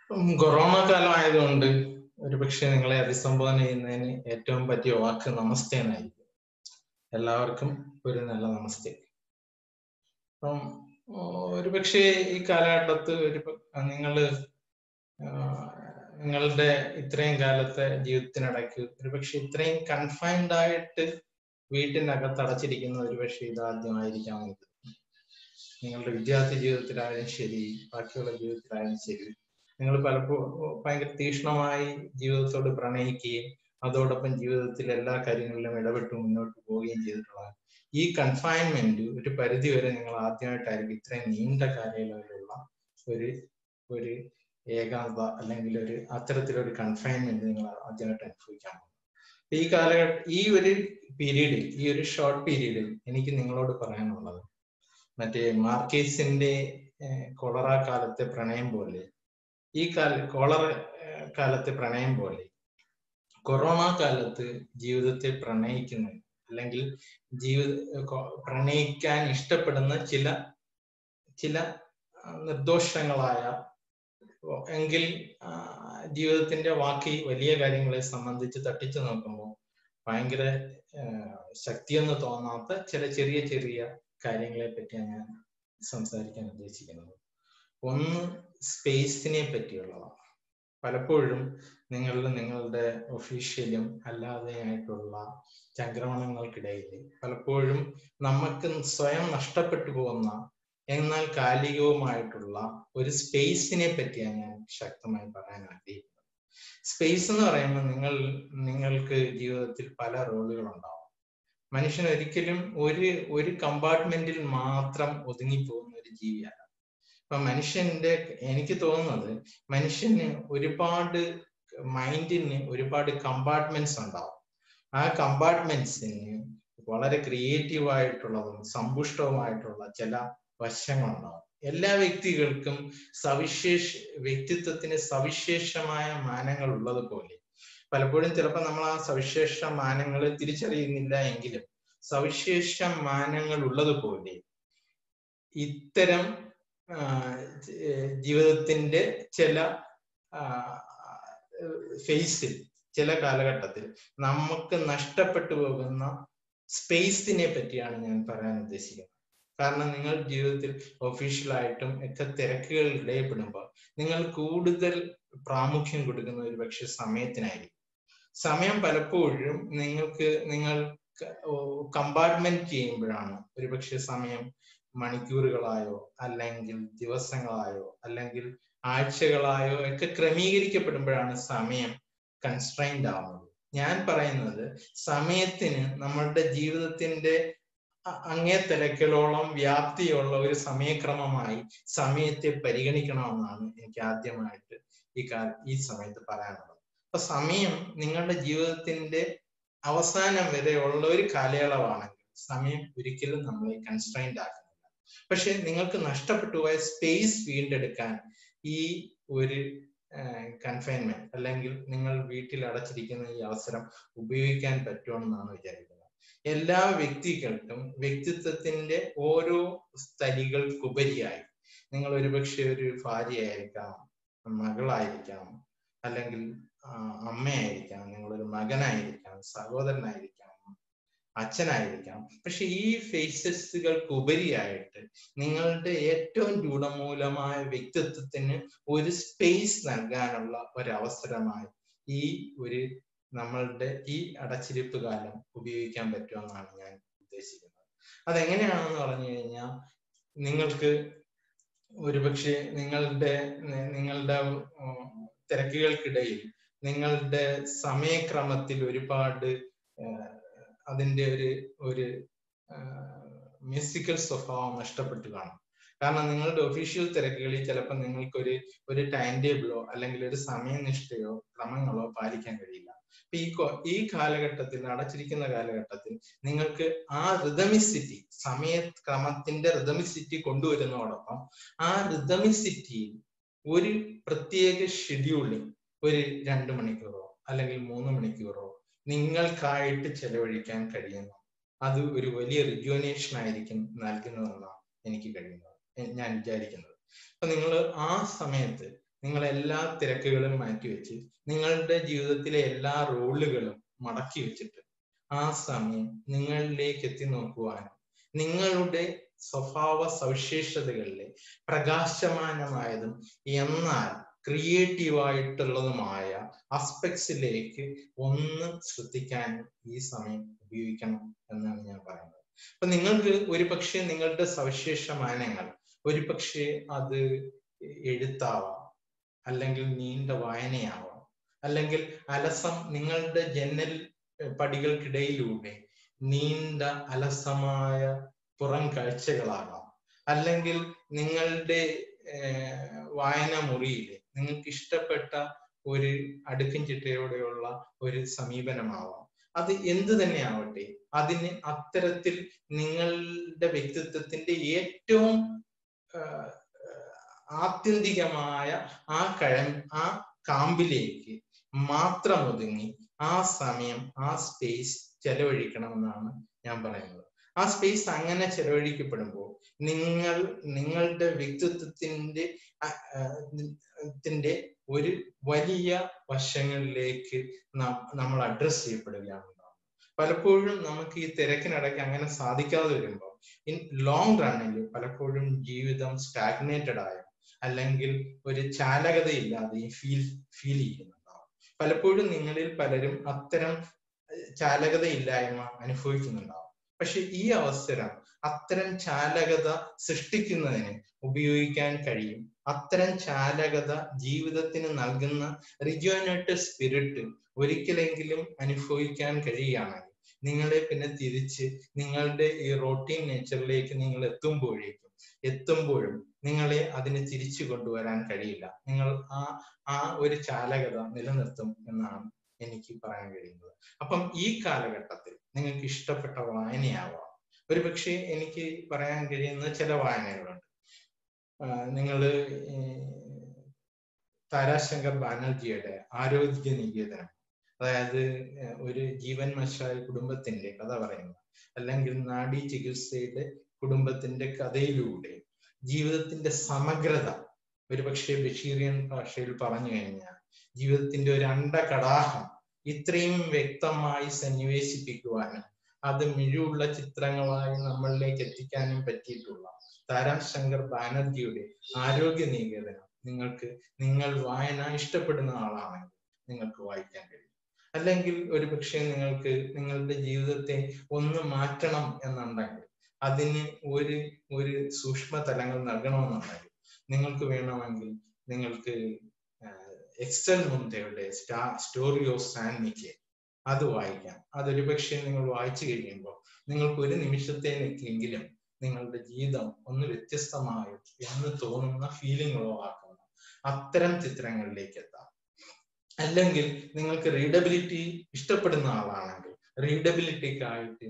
ഉം, കൊറോണ കാലം ആയതുകൊണ്ട് ഒരുപക്ഷെ നിങ്ങളെ അഭിസംബോധന ചെയ്യുന്നതിന് ഏറ്റവും പറ്റിയ വാക്ക് നമസ്തേ എന്നായിരിക്കും എല്ലാവർക്കും ഒരു നല്ല നമസ്തേ അപ്പം ഓ, ഒരുപക്ഷെ ഈ കാലഘട്ടത്ത് ഒരു നിങ്ങൾ നിങ്ങളുടെ ഇത്രയും കാലത്തെ ജീവിതത്തിനിടയ്ക്ക് ഒരുപക്ഷെ ഇത്രയും കൺഫൈൻഡ് ആയിട്ട് വീട്ടിനകത്ത് അടച്ചിരിക്കുന്ന ഒരുപക്ഷെ ഇതാദ്യമായിരിക്കാം ഇത് നിങ്ങളുടെ വിദ്യാർത്ഥി ജീവിതത്തിലായാലും ശരി ബാക്കിയുള്ള ജീവിതത്തിലായാലും ശരി നിങ്ങൾ പലപ്പോഴും ഭയങ്കര തീക്ഷ്ണമായി ജീവിതത്തോട് പ്രണയിക്കുകയും അതോടൊപ്പം ജീവിതത്തിൽ എല്ലാ കാര്യങ്ങളിലും ഇടപെട്ട് മുന്നോട്ട് പോവുകയും ചെയ്തിട്ടുള്ള ഈ കൺഫൈൻമെന്റ് ഒരു പരിധി വരെ നിങ്ങൾ ആദ്യമായിട്ടായിരിക്കും ഇത്രയും നീണ്ട കാലയളവിലുള്ള ഒരു ഒരു ഏകാന്ത അല്ലെങ്കിൽ ഒരു അത്തരത്തിലൊരു കൺഫൈൻമെന്റ് നിങ്ങൾ ആദ്യമായിട്ട് അനുഭവിക്കാൻ പോകും ഈ കാലഘട്ട ഈ ഒരു പീരീഡിൽ ഈ ഒരു ഷോർട്ട് പീരീഡിൽ എനിക്ക് നിങ്ങളോട് പറയാനുള്ളത് മറ്റേ മാർക്കേസിന്റെ കൊളറ കാലത്തെ പ്രണയം പോലെ ഈ കാല കോളറ കാലത്തെ പ്രണയം പോലെ കൊറോണ കാലത്ത് ജീവിതത്തെ പ്രണയിക്കുന്ന അല്ലെങ്കിൽ ജീവിത പ്രണയിക്കാൻ ഇഷ്ടപ്പെടുന്ന ചില ചില നിർദോഷങ്ങളായ എങ്കിൽ ജീവിതത്തിന്റെ ബാക്കി വലിയ കാര്യങ്ങളെ സംബന്ധിച്ച് തട്ടിച്ചു നോക്കുമ്പോൾ ഭയങ്കര ശക്തിയെന്ന് തോന്നാത്ത ചില ചെറിയ ചെറിയ കാര്യങ്ങളെ പറ്റിയാണ് ഞാൻ സംസാരിക്കാൻ ഉദ്ദേശിക്കുന്നത് ഒന്ന് സ്പേസിനെ പറ്റിയുള്ളതാണ് പലപ്പോഴും നിങ്ങൾ നിങ്ങളുടെ ഒഫീഷ്യലും അല്ലാതെ ആയിട്ടുള്ള ചംക്രമണങ്ങൾക്കിടയിൽ പലപ്പോഴും നമുക്ക് സ്വയം നഷ്ടപ്പെട്ടു പോകുന്ന എന്നാൽ കാലികവുമായിട്ടുള്ള ഒരു സ്പേസിനെ പറ്റിയാണ് ഞാൻ ശക്തമായി പറയാൻ ആഗ്രഹിക്കുന്നത് സ്പേസ് എന്ന് പറയുമ്പോൾ നിങ്ങൾ നിങ്ങൾക്ക് ജീവിതത്തിൽ പല റോളുകൾ ഉണ്ടാവും മനുഷ്യൻ ഒരിക്കലും ഒരു ഒരു കമ്പാർട്ട്മെന്റിൽ മാത്രം ഒതുങ്ങിപ്പോകുന്ന ഒരു ജീവിയല്ല ഇപ്പൊ മനുഷ്യന്റെ എനിക്ക് തോന്നുന്നത് മനുഷ്യന് ഒരുപാട് മൈൻഡിന് ഒരുപാട് കമ്പാർട്ട്മെന്റ്സ് ഉണ്ടാവും ആ കമ്പാർട്ട്മെന്റ്സിന് വളരെ ക്രിയേറ്റീവ് ആയിട്ടുള്ളതും സമ്പുഷ്ടവുമായിട്ടുള്ള ചില വശങ്ങളുണ്ടാവും എല്ലാ വ്യക്തികൾക്കും സവിശേഷ വ്യക്തിത്വത്തിന് സവിശേഷമായ മാനങ്ങൾ ഉള്ളതുപോലെ പലപ്പോഴും ചിലപ്പോൾ നമ്മൾ ആ സവിശേഷ മാനങ്ങൾ തിരിച്ചറിയുന്നില്ല എങ്കിലും സവിശേഷ മാനങ്ങൾ ഉള്ളതുപോലെ ഇത്തരം ജീവിതത്തിന്റെ ചില ഫേസിൽ ചില കാലഘട്ടത്തിൽ നമുക്ക് നഷ്ടപ്പെട്ടു പോകുന്ന സ്പേസിനെ പറ്റിയാണ് ഞാൻ പറയാൻ ഉദ്ദേശിക്കുന്നത് കാരണം നിങ്ങൾ ജീവിതത്തിൽ ഒഫീഷ്യലായിട്ടും ഒക്കെ തിരക്കുകൾ ഇടയപ്പെടുമ്പോൾ നിങ്ങൾ കൂടുതൽ പ്രാമുഖ്യം കൊടുക്കുന്ന ഒരു പക്ഷെ സമയത്തിനായിരിക്കും സമയം പലപ്പോഴും നിങ്ങൾക്ക് നിങ്ങൾ കമ്പാർട്ട്മെന്റ് ചെയ്യുമ്പോഴാണ് ഒരുപക്ഷെ സമയം മണിക്കൂറുകളായോ അല്ലെങ്കിൽ ദിവസങ്ങളായോ അല്ലെങ്കിൽ ആഴ്ചകളായോ ഒക്കെ ക്രമീകരിക്കപ്പെടുമ്പോഴാണ് സമയം കൺസ്ട്രൈൻഡ് ആവുന്നത് ഞാൻ പറയുന്നത് സമയത്തിന് നമ്മളുടെ ജീവിതത്തിന്റെ അങ്ങേ തിരക്കിലോളം വ്യാപ്തിയുള്ള ഒരു സമയക്രമമായി സമയത്തെ പരിഗണിക്കണമെന്നാണ് എനിക്ക് ആദ്യമായിട്ട് ഈ കാ ഈ സമയത്ത് പറയാനുള്ളത് അപ്പൊ സമയം നിങ്ങളുടെ ജീവിതത്തിന്റെ അവസാനം വരെ ഉള്ള ഒരു കാലയളവാണെങ്കിൽ സമയം ഒരിക്കലും നമ്മളെ കൺസ്ട്രൈൻഡ് ആക്കുന്നില്ല പക്ഷെ നിങ്ങൾക്ക് നഷ്ടപ്പെട്ടു പോയ സ്പേസ് വീണ്ടെടുക്കാൻ ഈ ഒരു കൺഫൈൻമെന്റ് അല്ലെങ്കിൽ നിങ്ങൾ വീട്ടിൽ അടച്ചിരിക്കുന്ന ഈ അവസരം ഉപയോഗിക്കാൻ പറ്റുമെന്നാണ് വിചാരിക്കുന്നത് എല്ലാ വ്യക്തികൾക്കും വ്യക്തിത്വത്തിന്റെ ഓരോ സ്ഥലികൾക്കുപരിയായി നിങ്ങൾ ഒരുപക്ഷെ ഒരു ഭാര്യയായിരിക്കാം മകളായിരിക്കാം അല്ലെങ്കിൽ അമ്മയായിരിക്കാം നിങ്ങളൊരു മകനായിരിക്കാം സഹോദരനായിരിക്കാം അച്ഛനായിരിക്കാം പക്ഷെ ഈ ഫേസസുകൾക്ക് ഉപരിയായിട്ട് നിങ്ങളുടെ ഏറ്റവും രൂഢമൂലമായ വ്യക്തിത്വത്തിന് ഒരു സ്പേസ് നൽകാനുള്ള ഒരവസരമായി ഈ ഒരു നമ്മളുടെ ഈ അടച്ചിരിപ്പ് കാലം ഉപയോഗിക്കാൻ പറ്റുമെന്നാണ് ഞാൻ ഉദ്ദേശിക്കുന്നത് അതെങ്ങനെയാണെന്ന് പറഞ്ഞു കഴിഞ്ഞാൽ നിങ്ങൾക്ക് ഒരുപക്ഷെ നിങ്ങളുടെ നിങ്ങളുടെ തിരക്കുകൾക്കിടയിൽ നിങ്ങളുടെ സമയക്രമത്തിൽ ഒരുപാട് അതിന്റെ ഒരു ഒരു മ്യൂസിക്കൽ സ്വഭാവം നഷ്ടപ്പെട്ടു കാണും കാരണം നിങ്ങളുടെ ഒഫീഷ്യൽ തിരക്കുകളിൽ ചിലപ്പോൾ നിങ്ങൾക്കൊരു ഒരു ടൈം ടേബിളോ അല്ലെങ്കിൽ ഒരു സമയനിഷ്ഠയോ ക്രമങ്ങളോ പാലിക്കാൻ കഴിയില്ല അപ്പൊ ഈ ഈ കാലഘട്ടത്തിൽ അടച്ചിരിക്കുന്ന കാലഘട്ടത്തിൽ നിങ്ങൾക്ക് ആ റിതമിസിറ്റി സമയക്രമത്തിന്റെ റിതമിസിറ്റി കൊണ്ടുവരുന്നതോടൊപ്പം ആ റിതമിസിറ്റിയിൽ ഒരു പ്രത്യേക ഷെഡ്യൂളിൽ ഒരു രണ്ട് മണിക്കൂറോ അല്ലെങ്കിൽ മൂന്ന് മണിക്കൂറോ നിങ്ങൾക്കായിട്ട് ചെലവഴിക്കാൻ കഴിയുന്നു അത് ഒരു വലിയ റിജുവനേഷൻ ആയിരിക്കും നൽകുന്നതെന്നാണ് എനിക്ക് കഴിയുന്നത് ഞാൻ വിചാരിക്കുന്നത് അപ്പൊ നിങ്ങൾ ആ സമയത്ത് നിങ്ങൾ എല്ലാ തിരക്കുകളും മാറ്റിവെച്ച് നിങ്ങളുടെ ജീവിതത്തിലെ എല്ലാ റോളുകളും മടക്കി വെച്ചിട്ട് ആ സമയം നിങ്ങളിലേക്ക് എത്തി നോക്കുവാനും നിങ്ങളുടെ സ്വഭാവ സവിശേഷതകളിലെ പ്രകാശമാനമായതും എന്നാൽ ക്രിയേറ്റീവ് ആയിട്ടുള്ളതുമായ അസ്പെക്ട്സിലേക്ക് ഒന്ന് ശ്രദ്ധിക്കാൻ ഈ സമയം ഉപയോഗിക്കണം എന്നാണ് ഞാൻ പറയുന്നത് അപ്പൊ നിങ്ങൾക്ക് ഒരു പക്ഷേ നിങ്ങളുടെ സവിശേഷമാനങ്ങൾ ഒരു പക്ഷേ അത് എഴുത്താവാം അല്ലെങ്കിൽ നീണ്ട വായനയാവാം അല്ലെങ്കിൽ അലസം നിങ്ങളുടെ ജനൽ പടികൾക്കിടയിലൂടെ നീണ്ട അലസമായ പുറം കാഴ്ചകളാകാം അല്ലെങ്കിൽ നിങ്ങളുടെ വായന മുറിയിലെ നിങ്ങൾക്ക് ഇഷ്ടപ്പെട്ട ഒരു അടുക്കും ചിട്ടയോടെയുള്ള ഒരു സമീപനമാവാം അത് എന്ത് തന്നെ ആവട്ടെ അതിന് അത്തരത്തിൽ നിങ്ങളുടെ വ്യക്തിത്വത്തിന്റെ ഏറ്റവും ആത്യന്തികമായ ആ കഴ ആ കാമ്പിലേക്ക് മാത്രം ഒതുങ്ങി ആ സമയം ആ സ്പേസ് ചെലവഴിക്കണമെന്നാണ് ഞാൻ പറയുന്നത് ആ സ്പേസ് അങ്ങനെ ചെലവഴിക്കപ്പെടുമ്പോൾ നിങ്ങൾ നിങ്ങളുടെ വ്യക്തിത്വത്തിന്റെ ത്തിന്റെ ഒരു വലിയ വശങ്ങളിലേക്ക് നമ്മൾ അഡ്രസ് ചെയ്യപ്പെടുകയാണ് പലപ്പോഴും നമുക്ക് ഈ തിരക്കിനിടയ്ക്ക് അങ്ങനെ സാധിക്കാതെ വരുമ്പോൾ ഇൻ ലോങ് റണ്ണിൽ പലപ്പോഴും ജീവിതം സ്റ്റാഗ്നേറ്റഡ് ആയ അല്ലെങ്കിൽ ഒരു ചാലകതയില്ലാതെ ഫീൽ ഫീൽ ചെയ്യുന്നുണ്ടാവും പലപ്പോഴും നിങ്ങളിൽ പലരും അത്തരം ചാലകതയില്ലായ്മ അനുഭവിക്കുന്നുണ്ടാവും പക്ഷെ ഈ അവസരം അത്തരം ചാലകത സൃഷ്ടിക്കുന്നതിന് ഉപയോഗിക്കാൻ കഴിയും അത്തരം ചാലകത ജീവിതത്തിന് നൽകുന്ന റിജോനേറ്റഡ് സ്പിരിറ്റ് ഒരിക്കലെങ്കിലും അനുഭവിക്കാൻ കഴിയുകയാണെങ്കിൽ നിങ്ങളെ പിന്നെ തിരിച്ച് നിങ്ങളുടെ ഈ റോട്ടീൻ നേച്ചറിലേക്ക് നിങ്ങൾ എത്തുമ്പോഴേക്കും എത്തുമ്പോഴും നിങ്ങളെ അതിന് തിരിച്ചു കൊണ്ടുവരാൻ കഴിയില്ല നിങ്ങൾ ആ ആ ഒരു ചാലകത നിലനിർത്തും എന്നാണ് എനിക്ക് പറയാൻ കഴിയുന്നത് അപ്പം ഈ കാലഘട്ടത്തിൽ നിങ്ങൾക്ക് ഇഷ്ടപ്പെട്ട വായനയാവാം ഒരു പക്ഷേ എനിക്ക് പറയാൻ കഴിയുന്ന ചില വായനകളുണ്ട് നിങ്ങൾ താരാശങ്കർ ബാനർജിയുടെ ആരോഗ്യ നികേതനം അതായത് ഒരു ജീവൻ മശായ കുടുംബത്തിന്റെ കഥ പറയുന്ന അല്ലെങ്കിൽ നാഡി ചികിത്സയുടെ കുടുംബത്തിന്റെ കഥയിലൂടെ ജീവിതത്തിന്റെ സമഗ്രത ഒരുപക്ഷെ ബഷീറിയൻ ഭാഷയിൽ പറഞ്ഞു കഴിഞ്ഞാൽ ജീവിതത്തിന്റെ ഒരു അണ്ടകടാഹം ഇത്രയും വ്യക്തമായി സന്നിവേശിപ്പിക്കുവാനും അത് മിഴിവുള്ള ചിത്രങ്ങളായി നമ്മളിലേക്ക് എത്തിക്കാനും പറ്റിയിട്ടുള്ള താരാ ശങ്കർ ബാനർജിയുടെ ആരോഗ്യ നികേതനം നിങ്ങൾക്ക് നിങ്ങൾ വായന ഇഷ്ടപ്പെടുന്ന ആളാണെങ്കിൽ നിങ്ങൾക്ക് വായിക്കാൻ കഴിയും അല്ലെങ്കിൽ ഒരു പക്ഷേ നിങ്ങൾക്ക് നിങ്ങളുടെ ജീവിതത്തെ ഒന്ന് മാറ്റണം എന്നുണ്ടെങ്കിൽ അതിന് ഒരു ഒരു സൂക്ഷ്മ തലങ്ങൾ നൽകണമെന്നുണ്ടെങ്കിൽ നിങ്ങൾക്ക് വേണമെങ്കിൽ നിങ്ങൾക്ക് എക്സൽ മുന്തയുടെ സ്റ്റാ സ്റ്റോറി ഓഫ് സാൻമിക്ക് അത് വായിക്കാം അതൊരു പക്ഷേ നിങ്ങൾ വായിച്ചു കഴിയുമ്പോൾ നിങ്ങൾക്ക് ഒരു നിമിഷത്തേക്കെങ്കിലും നിങ്ങളുടെ ജീവിതം ഒന്ന് വ്യത്യസ്തമായോ എന്ന് തോന്നുന്ന ഫീലിംഗ് ആക്കുന്ന അത്തരം ചിത്രങ്ങളിലേക്ക് എത്താം അല്ലെങ്കിൽ നിങ്ങൾക്ക് റീഡബിലിറ്റി ഇഷ്ടപ്പെടുന്ന ആളാണെങ്കിൽ റീഡബിലിറ്റിക്കായിട്ട്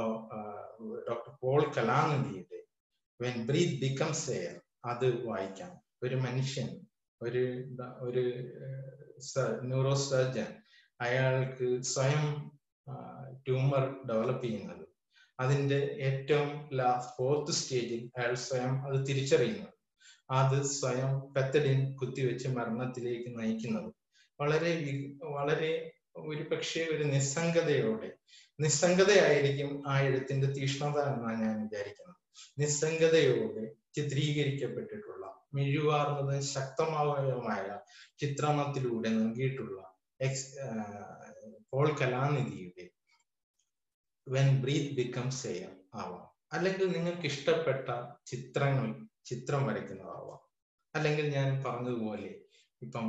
ഡോക്ടർ പോൾ കലാനിധിയുടെ വെൻ ബ്രീത്ത് ബിക്കംസ് എയർ അത് വായിക്കാം ഒരു മനുഷ്യൻ ഒരു ഒരു ന്യൂറോ സർജൻ അയാൾക്ക് സ്വയം ട്യൂമർ ഡെവലപ്പ് ചെയ്യുന്നത് അതിന്റെ ഏറ്റവും ലാസ്റ്റ് ഫോർത്ത് സ്റ്റേജിൽ അയാൾ സ്വയം അത് തിരിച്ചറിയുന്നത് അത് സ്വയം പെത്തഡിൻ കുത്തിവെച്ച് മരണത്തിലേക്ക് നയിക്കുന്നത് വളരെ വളരെ ഒരു പക്ഷേ ഒരു നിസ്സംഗതയോടെ നിസ്സംഗതയായിരിക്കും ആ എഴുത്തിന്റെ തീഷ്ണത എന്നാണ് ഞാൻ വിചാരിക്കുന്നത് നിസ്സംഗതയോടെ ചിത്രീകരിക്കപ്പെട്ടിട്ടുള്ള മിഴിവാർന്നതും ശക്തമാവുമായ ചിത്രണത്തിലൂടെ നൽകിയിട്ടുള്ള എക്സ് പോൾ കലാനിധിയുടെ വെൻ ബ്രീത്ത് ബിക്കംസ് എയർ ആവാം അല്ലെങ്കിൽ നിങ്ങൾക്ക് ഇഷ്ടപ്പെട്ട ചിത്രങ്ങൾ ചിത്രം വരയ്ക്കുന്നതാവാം അല്ലെങ്കിൽ ഞാൻ പറഞ്ഞതുപോലെ ഇപ്പം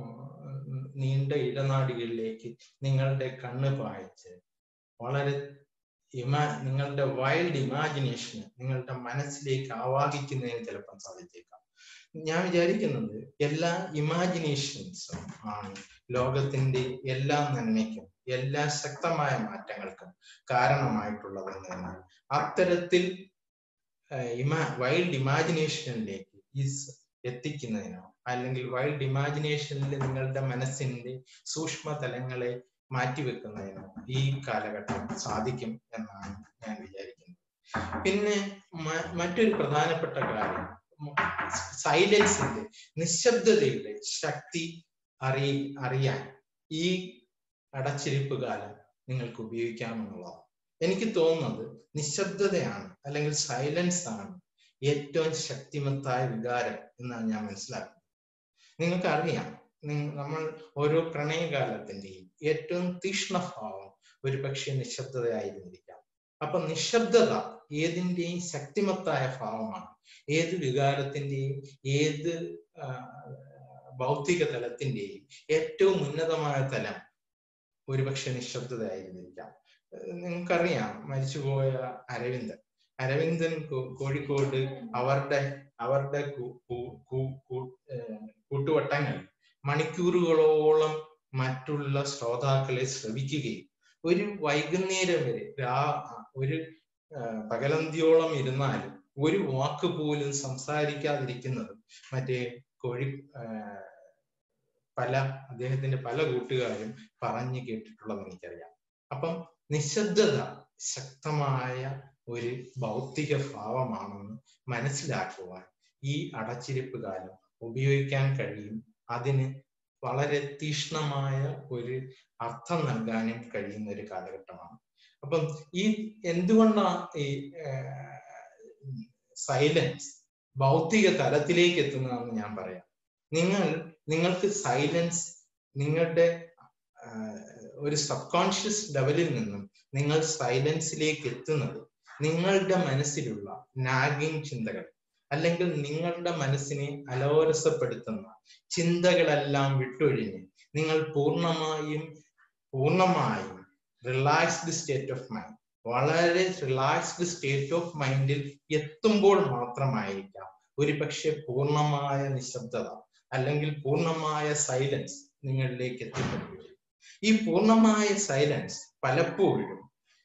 നീണ്ട ഇടനാടികളിലേക്ക് നിങ്ങളുടെ കണ്ണ് പായിച്ച് വളരെ ഇമാ നിങ്ങളുടെ വൈൽഡ് ഇമാജിനേഷന് നിങ്ങളുടെ മനസ്സിലേക്ക് ആവാഹിക്കുന്നതിന് ചിലപ്പം സാധിച്ചേക്കാം ഞാൻ വിചാരിക്കുന്നത് എല്ലാ ഇമാജിനേഷൻസും ആണ് ലോകത്തിന്റെ എല്ലാ നന്മയ്ക്കും എല്ലാ ശക്തമായ മാറ്റങ്ങൾക്കും കാരണമായിട്ടുള്ളതെന്ന് എന്നാൽ അത്തരത്തിൽ ഇമാ വൈൽഡ് ഇമാജിനേഷനിലേക്ക് ഈസ് എത്തിക്കുന്നതിനോ അല്ലെങ്കിൽ വൈൽഡ് ഇമാജിനേഷനിൽ നിങ്ങളുടെ മനസ്സിന്റെ സൂക്ഷ്മ തലങ്ങളെ മാറ്റിവെക്കുന്നതിനോ ഈ കാലഘട്ടം സാധിക്കും എന്നാണ് ഞാൻ വിചാരിക്കുന്നത് പിന്നെ മറ്റൊരു പ്രധാനപ്പെട്ട കാര്യം സൈലൻസിന്റെ നിശബ്ദതയുടെ ശക്തി അറിയ അറിയാൻ ഈ അടച്ചിരിപ്പ് കാലം നിങ്ങൾക്ക് ഉപയോഗിക്കാമെന്നുള്ളതാണ് എനിക്ക് തോന്നുന്നത് നിശബ്ദതയാണ് അല്ലെങ്കിൽ സൈലൻസ് ആണ് ഏറ്റവും ശക്തിമത്തായ വികാരം എന്നാണ് ഞാൻ മനസ്സിലാക്കുന്നത് നിങ്ങൾക്കറിയാം നമ്മൾ ഓരോ പ്രണയകാലത്തിന്റെയും ഏറ്റവും തീക്ഷ്ണഭാവം ഒരു പക്ഷേ നിശബ്ദതയായിരുന്നിരിക്കാം അപ്പൊ നിശബ്ദത ഏതിന്റെയും ശക്തിമത്തായ ഭാവമാണ് ഏത് വികാരത്തിന്റെയും ഏത് ഭൗതിക തലത്തിന്റെയും ഏറ്റവും ഉന്നതമായ തലം ഒരുപക്ഷെ നിശബ്ദതയായിരുന്നിരിക്കാം നിങ്ങൾക്കറിയാം മരിച്ചുപോയ അരവിന്ദൻ അരവിന്ദൻ കോഴിക്കോട് അവരുടെ അവരുടെ കൂട്ടുവട്ടങ്ങൾ മണിക്കൂറുകളോളം മറ്റുള്ള ശ്രോതാക്കളെ ശ്രവിക്കുകയും ഒരു വൈകുന്നേരം വരെ രാ ഒരു പകലന്തിയോളം ഇരുന്നാലും ഒരു വാക്ക് പോലും സംസാരിക്കാതിരിക്കുന്നതും മറ്റേ കോഴി പല അദ്ദേഹത്തിന്റെ പല കൂട്ടുകാരും പറഞ്ഞു കേട്ടിട്ടുള്ളത് എനിക്കറിയാം അപ്പം നിശബ്ദത ശക്തമായ ഒരു ഭൗതിക ഭാവമാണെന്ന് മനസ്സിലാക്കുവാൻ ഈ അടച്ചിരിപ്പ് കാലം ഉപയോഗിക്കാൻ കഴിയും അതിന് വളരെ തീഷ്ണമായ ഒരു അർത്ഥം നൽകാനും കഴിയുന്ന ഒരു കാലഘട്ടമാണ് അപ്പം ഈ എന്തുകൊണ്ടാണ് ഈ സൈലൻസ് ഭൗതിക തലത്തിലേക്ക് എത്തുന്നതെന്ന് ഞാൻ പറയാം നിങ്ങൾ നിങ്ങൾക്ക് സൈലൻസ് നിങ്ങളുടെ ഒരു സബ് കോൺഷ്യസ് ലെവലിൽ നിന്നും നിങ്ങൾ സൈലൻസിലേക്ക് എത്തുന്നത് നിങ്ങളുടെ മനസ്സിലുള്ള നാഗിങ് ചിന്തകൾ അല്ലെങ്കിൽ നിങ്ങളുടെ മനസ്സിനെ അലോരസപ്പെടുത്തുന്ന ചിന്തകളെല്ലാം വിട്ടൊഴിഞ്ഞ് നിങ്ങൾ പൂർണ്ണമായും പൂർണ്ണമായും റിലാക്സ്ഡ് സ്റ്റേറ്റ് ഓഫ് മൈൻഡ് വളരെ റിലാക്സ്ഡ് സ്റ്റേറ്റ് ഓഫ് മൈൻഡിൽ എത്തുമ്പോൾ മാത്രമായിരിക്കാം ഒരു പക്ഷെ പൂർണ്ണമായ നിശബ്ദത അല്ലെങ്കിൽ പൂർണ്ണമായ സൈലൻസ് നിങ്ങളിലേക്ക് എത്തിപ്പെടുകയും ഈ പൂർണ്ണമായ സൈലൻസ് പലപ്പോഴും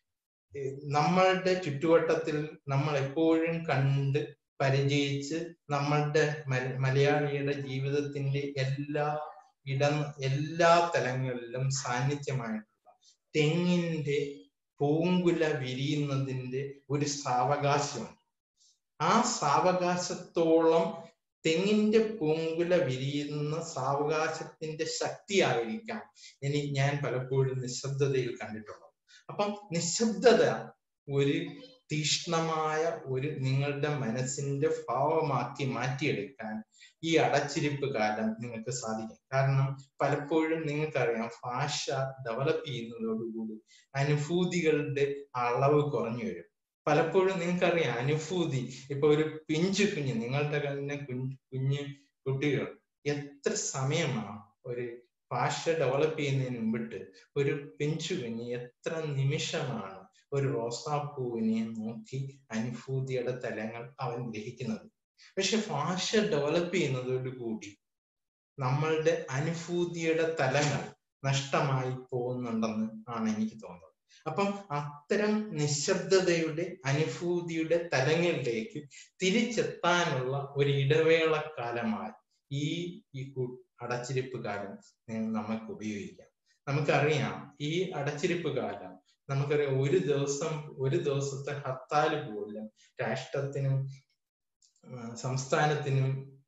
നമ്മളുടെ ചുറ്റുവട്ടത്തിൽ നമ്മൾ എപ്പോഴും കണ്ട് പരിചയിച്ച് നമ്മളുടെ മലയാളിയുടെ ജീവിതത്തിന്റെ എല്ലാ ഇടം എല്ലാ തലങ്ങളിലും സാന്നിധ്യമായിട്ടുള്ള തെങ്ങിന്റെ പൂങ്കുല വിരിയുന്നതിന്റെ ഒരു സാവകാശമുണ്ട് ആ സാവകാശത്തോളം തെങ്ങിന്റെ പൂങ്കുല വിരിയുന്ന സാവകാശത്തിന്റെ ശക്തിയായിരിക്കാം ഇനി ഞാൻ പലപ്പോഴും നിശബ്ദതയിൽ കണ്ടിട്ടുള്ളത് അപ്പം നിശബ്ദത ഒരു തീഷ്ണമായ ഒരു നിങ്ങളുടെ മനസ്സിന്റെ ഭാവമാക്കി മാറ്റിയെടുക്കാൻ ഈ അടച്ചിരിപ്പ് കാലം നിങ്ങൾക്ക് സാധിക്കും കാരണം പലപ്പോഴും നിങ്ങൾക്കറിയാം ഭാഷ ഡെവലപ്പ് ചെയ്യുന്നതോടുകൂടി അനുഭൂതികളുടെ അളവ് കുറഞ്ഞു വരും പലപ്പോഴും നിങ്ങൾക്കറിയാം അനുഭൂതി ഇപ്പൊ ഒരു പിഞ്ചു കുഞ്ഞ് നിങ്ങളുടെ തന്നെ കുഞ്ഞ് കുഞ്ഞ് കുട്ടികൾ എത്ര സമയമാണ് ഒരു ഭാഷ ഡെവലപ്പ് ചെയ്യുന്നതിന് മുമ്പിട്ട് ഒരു പിഞ്ചു കുഞ്ഞ് എത്ര നിമിഷമാണ് ഒരു റോസാപ്പൂവിനെ നോക്കി അനുഭൂതിയുടെ തലങ്ങൾ അവൻ ഗ്രഹിക്കുന്നത് പക്ഷെ ഭാഷ ഡെവലപ്പ് ചെയ്യുന്നതോടുകൂടി നമ്മളുടെ അനുഭൂതിയുടെ തലങ്ങൾ നഷ്ടമായി പോകുന്നുണ്ടെന്ന് ആണ് എനിക്ക് തോന്നുന്നത് അപ്പം അത്തരം നിശബ്ദതയുടെ അനുഭൂതിയുടെ തലങ്ങളിലേക്ക് തിരിച്ചെത്താനുള്ള ഒരു ഇടവേള കാലമായി ഈ ഈ അടച്ചിരിപ്പ് കാലം നമുക്ക് ഉപയോഗിക്കാം നമുക്കറിയാം ഈ അടച്ചിരിപ്പ് കാലം നമുക്കറിയാം ഒരു ദിവസം ഒരു ദിവസത്തെ ഹർത്താൽ പോലും രാഷ്ട്രത്തിനും സംസ്ഥാനത്തിനും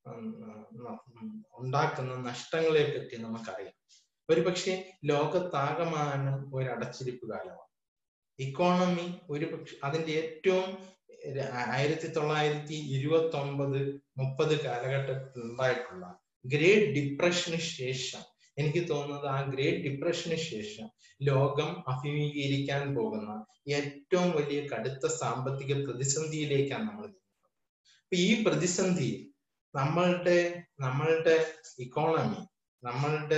ഉണ്ടാക്കുന്ന നഷ്ടങ്ങളെ പറ്റി നമുക്കറിയാം ഒരുപക്ഷെ ലോകത്താകമാനം ഒരു അടച്ചിരിപ്പ് കാലമാണ് ഇക്കോണമി ഒരു പക്ഷെ അതിന്റെ ഏറ്റവും ആയിരത്തി തൊള്ളായിരത്തി ഇരുപത്തി ഒമ്പത് മുപ്പത് കാലഘട്ടത്തിൽ ഉണ്ടായിട്ടുള്ള ഗ്രേറ്റ് ഡിപ്രഷന് ശേഷം എനിക്ക് തോന്നുന്നത് ആ ഗ്രേറ്റ് ഡിപ്രഷന് ശേഷം ലോകം അഭിമുഖീകരിക്കാൻ പോകുന്ന ഏറ്റവും വലിയ കടുത്ത സാമ്പത്തിക പ്രതിസന്ധിയിലേക്കാണ് നമ്മൾ അപ്പൊ ഈ പ്രതിസന്ധിയിൽ നമ്മളുടെ നമ്മളുടെ ഇക്കോണമി നമ്മളുടെ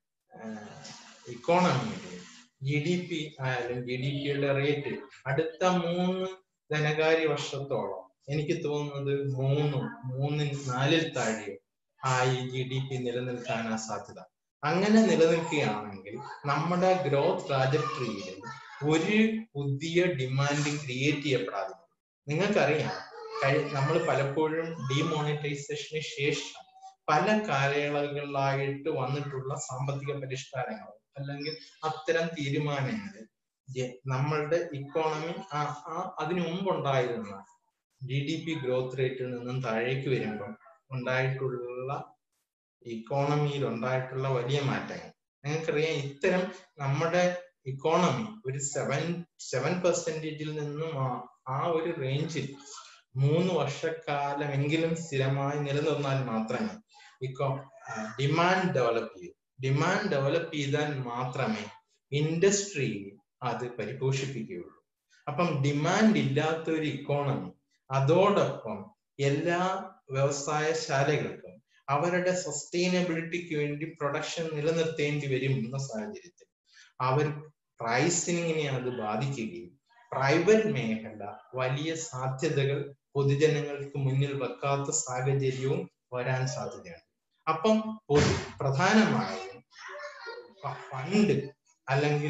ഇക്കോണമിയുടെ ജി ഡി പി ആയാലും ജി ഡി പിയുടെ റേറ്റ് അടുത്ത മൂന്ന് ധനകാര്യ വർഷത്തോളം എനിക്ക് തോന്നുന്നത് മൂന്നും മൂന്നിൽ നാലിൽ താഴെ ആയി ജി ഡി പി നിലനിൽക്കാനാ സാധ്യത അങ്ങനെ നിലനിൽക്കുകയാണെങ്കിൽ നമ്മുടെ ഗ്രോത്ത് ട്രാജക്ടറിയിൽ ഒരു പുതിയ ഡിമാൻഡ് ക്രിയേറ്റ് ചെയ്യപ്പെടാതെ നിങ്ങൾക്കറിയാം നമ്മൾ പലപ്പോഴും ഡിമോണിറ്റൈസേഷന് ശേഷം പല കാലയളവുകളിലായിട്ട് വന്നിട്ടുള്ള സാമ്പത്തിക പരിഷ്കാരങ്ങൾ അല്ലെങ്കിൽ അത്തരം തീരുമാനങ്ങൾ നമ്മളുടെ ഇക്കോണമി അതിനു മുമ്പുണ്ടായിരുന്ന ജി ഡി പി ഗ്രോത്ത് റേറ്റിൽ നിന്നും താഴേക്ക് വരുമ്പോൾ ഉണ്ടായിട്ടുള്ള ഇക്കോണമിയിൽ ഉണ്ടായിട്ടുള്ള വലിയ മാറ്റങ്ങൾ നിങ്ങൾക്കറിയാം ഇത്തരം നമ്മുടെ ഇക്കോണമി ഒരു സെവൻ സെവൻ പെർസെന്റേജിൽ നിന്നും ആ- ആ ഒരു റേഞ്ചിൽ മൂന്ന് വർഷക്കാലമെങ്കിലും സ്ഥിരമായി നിലനിർന്നാൽ മാത്രമേ ഇക്കോ ഡിമാൻഡ് ഡെവലപ്പ് ചെയ്യൂ ഡിമാൻഡ് ഡെവലപ്പ് ചെയ്താൽ മാത്രമേ ഇൻഡസ്ട്രി അത് പരിപോഷിപ്പിക്കുകയുള്ളൂ അപ്പം ഡിമാൻഡ് ഇല്ലാത്ത ഒരു ഇക്കോണമി അതോടൊപ്പം എല്ലാ വ്യവസായശാലകൾക്കും അവരുടെ സസ്റ്റൈനബിലിറ്റിക്ക് വേണ്ടി പ്രൊഡക്ഷൻ നിലനിർത്തേണ്ടി വരും എന്ന സാഹചര്യത്തിൽ അവർ പ്രൈസിങ്ങിനെ അത് ബാധിക്കുകയും പ്രൈവറ്റ് മേഖല വലിയ സാധ്യതകൾ പൊതുജനങ്ങൾക്ക് മുന്നിൽ വെക്കാത്ത സാഹചര്യവും വരാൻ സാധ്യതയുണ്ട് അപ്പം പൊതു പ്രധാനമായും ഫ- ഫണ്ട് അല്ലെങ്കിൽ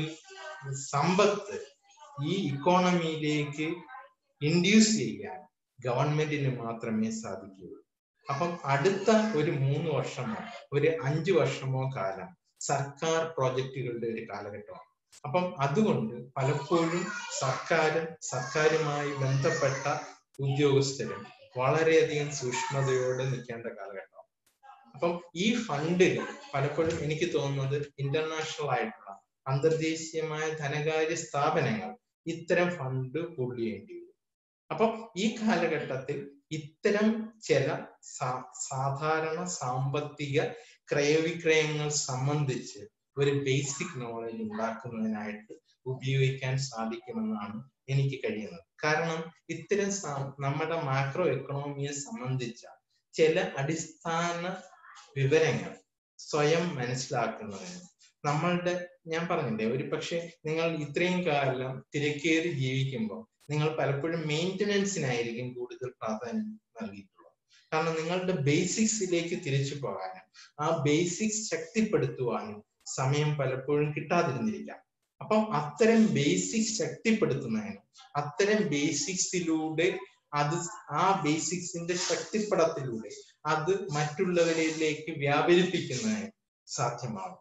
സമ്പത്ത് ഈ ഇക്കോണമിയിലേക്ക് ഇൻഡ്യൂസ് ചെയ്യാൻ ഗവൺമെന്റിന് മാത്രമേ സാധിക്കുകയുള്ളൂ അപ്പം അടുത്ത ഒരു മൂന്ന് വർഷമോ ഒരു അഞ്ചു വർഷമോ കാലം സർക്കാർ പ്രോജക്റ്റുകളുടെ ഒരു കാലഘട്ടമാണ് അപ്പം അതുകൊണ്ട് പലപ്പോഴും സർക്കാരും സർക്കാരുമായി ബന്ധപ്പെട്ട ഉദ്യോഗസ്ഥരും വളരെയധികം സൂക്ഷ്മതയോടെ നിൽക്കേണ്ട കാലഘട്ടമാണ് അപ്പം ഈ ഫണ്ടുകൾ പലപ്പോഴും എനിക്ക് തോന്നുന്നത് ഇന്റർനാഷണൽ ആയിട്ടുള്ള അന്തർദേശീയമായ ധനകാര്യ സ്ഥാപനങ്ങൾ ഇത്തരം ഫണ്ട് ഹോൾഡ് ചെയ്യേണ്ടി വരും അപ്പം ഈ കാലഘട്ടത്തിൽ ഇത്തരം ചില സാ- സാധാരണ സാമ്പത്തിക ക്രയവിക്രയങ്ങൾ സംബന്ധിച്ച് ഒരു ബേസിക് നോളജ് ഉണ്ടാക്കുന്നതിനായിട്ട് ഉപയോഗിക്കാൻ സാധിക്കുമെന്നാണ് എനിക്ക് കഴിയുന്നത് കാരണം ഇത്തരം സാ- നമ്മുടെ മാക്രോ എക്കണോമിയെ സംബന്ധിച്ച ചില അടിസ്ഥാന വിവരങ്ങൾ സ്വയം മനസ്സിലാക്കുന്നതിന് നമ്മളുടെ ഞാൻ പറഞ്ഞില്ലേ ഒരു പക്ഷെ നിങ്ങൾ ഇത്രയും കാലം തിരക്കേറി ജീവിക്കുമ്പോൾ നിങ്ങൾ പലപ്പോഴും മെയിൻ്റനൻസിനായിരിക്കും കൂടുതൽ പ്രാധാന്യം നൽകിയിട്ടുള്ളത് കാരണം നിങ്ങളുടെ ബേസിക്സിലേക്ക് തിരിച്ചു പോകാനും ആ ബേസിക്സ് ശക്തിപ്പെടുത്തുവാനും സമയം പലപ്പോഴും കിട്ടാതിരുന്നിരിക്കാം അപ്പം അത്തരം ബേസിക്സ് ശക്തിപ്പെടുത്തുന്നതിനും അത്തരം ബേസിക്സിലൂടെ അത് ആ ബേസിക്സിന്റെ ശക്തിപ്പെടത്തിലൂടെ അത് മറ്റുള്ളവരിലേക്ക് വ്യാപരിപ്പിക്കുന്നതിന് സാധ്യമാകും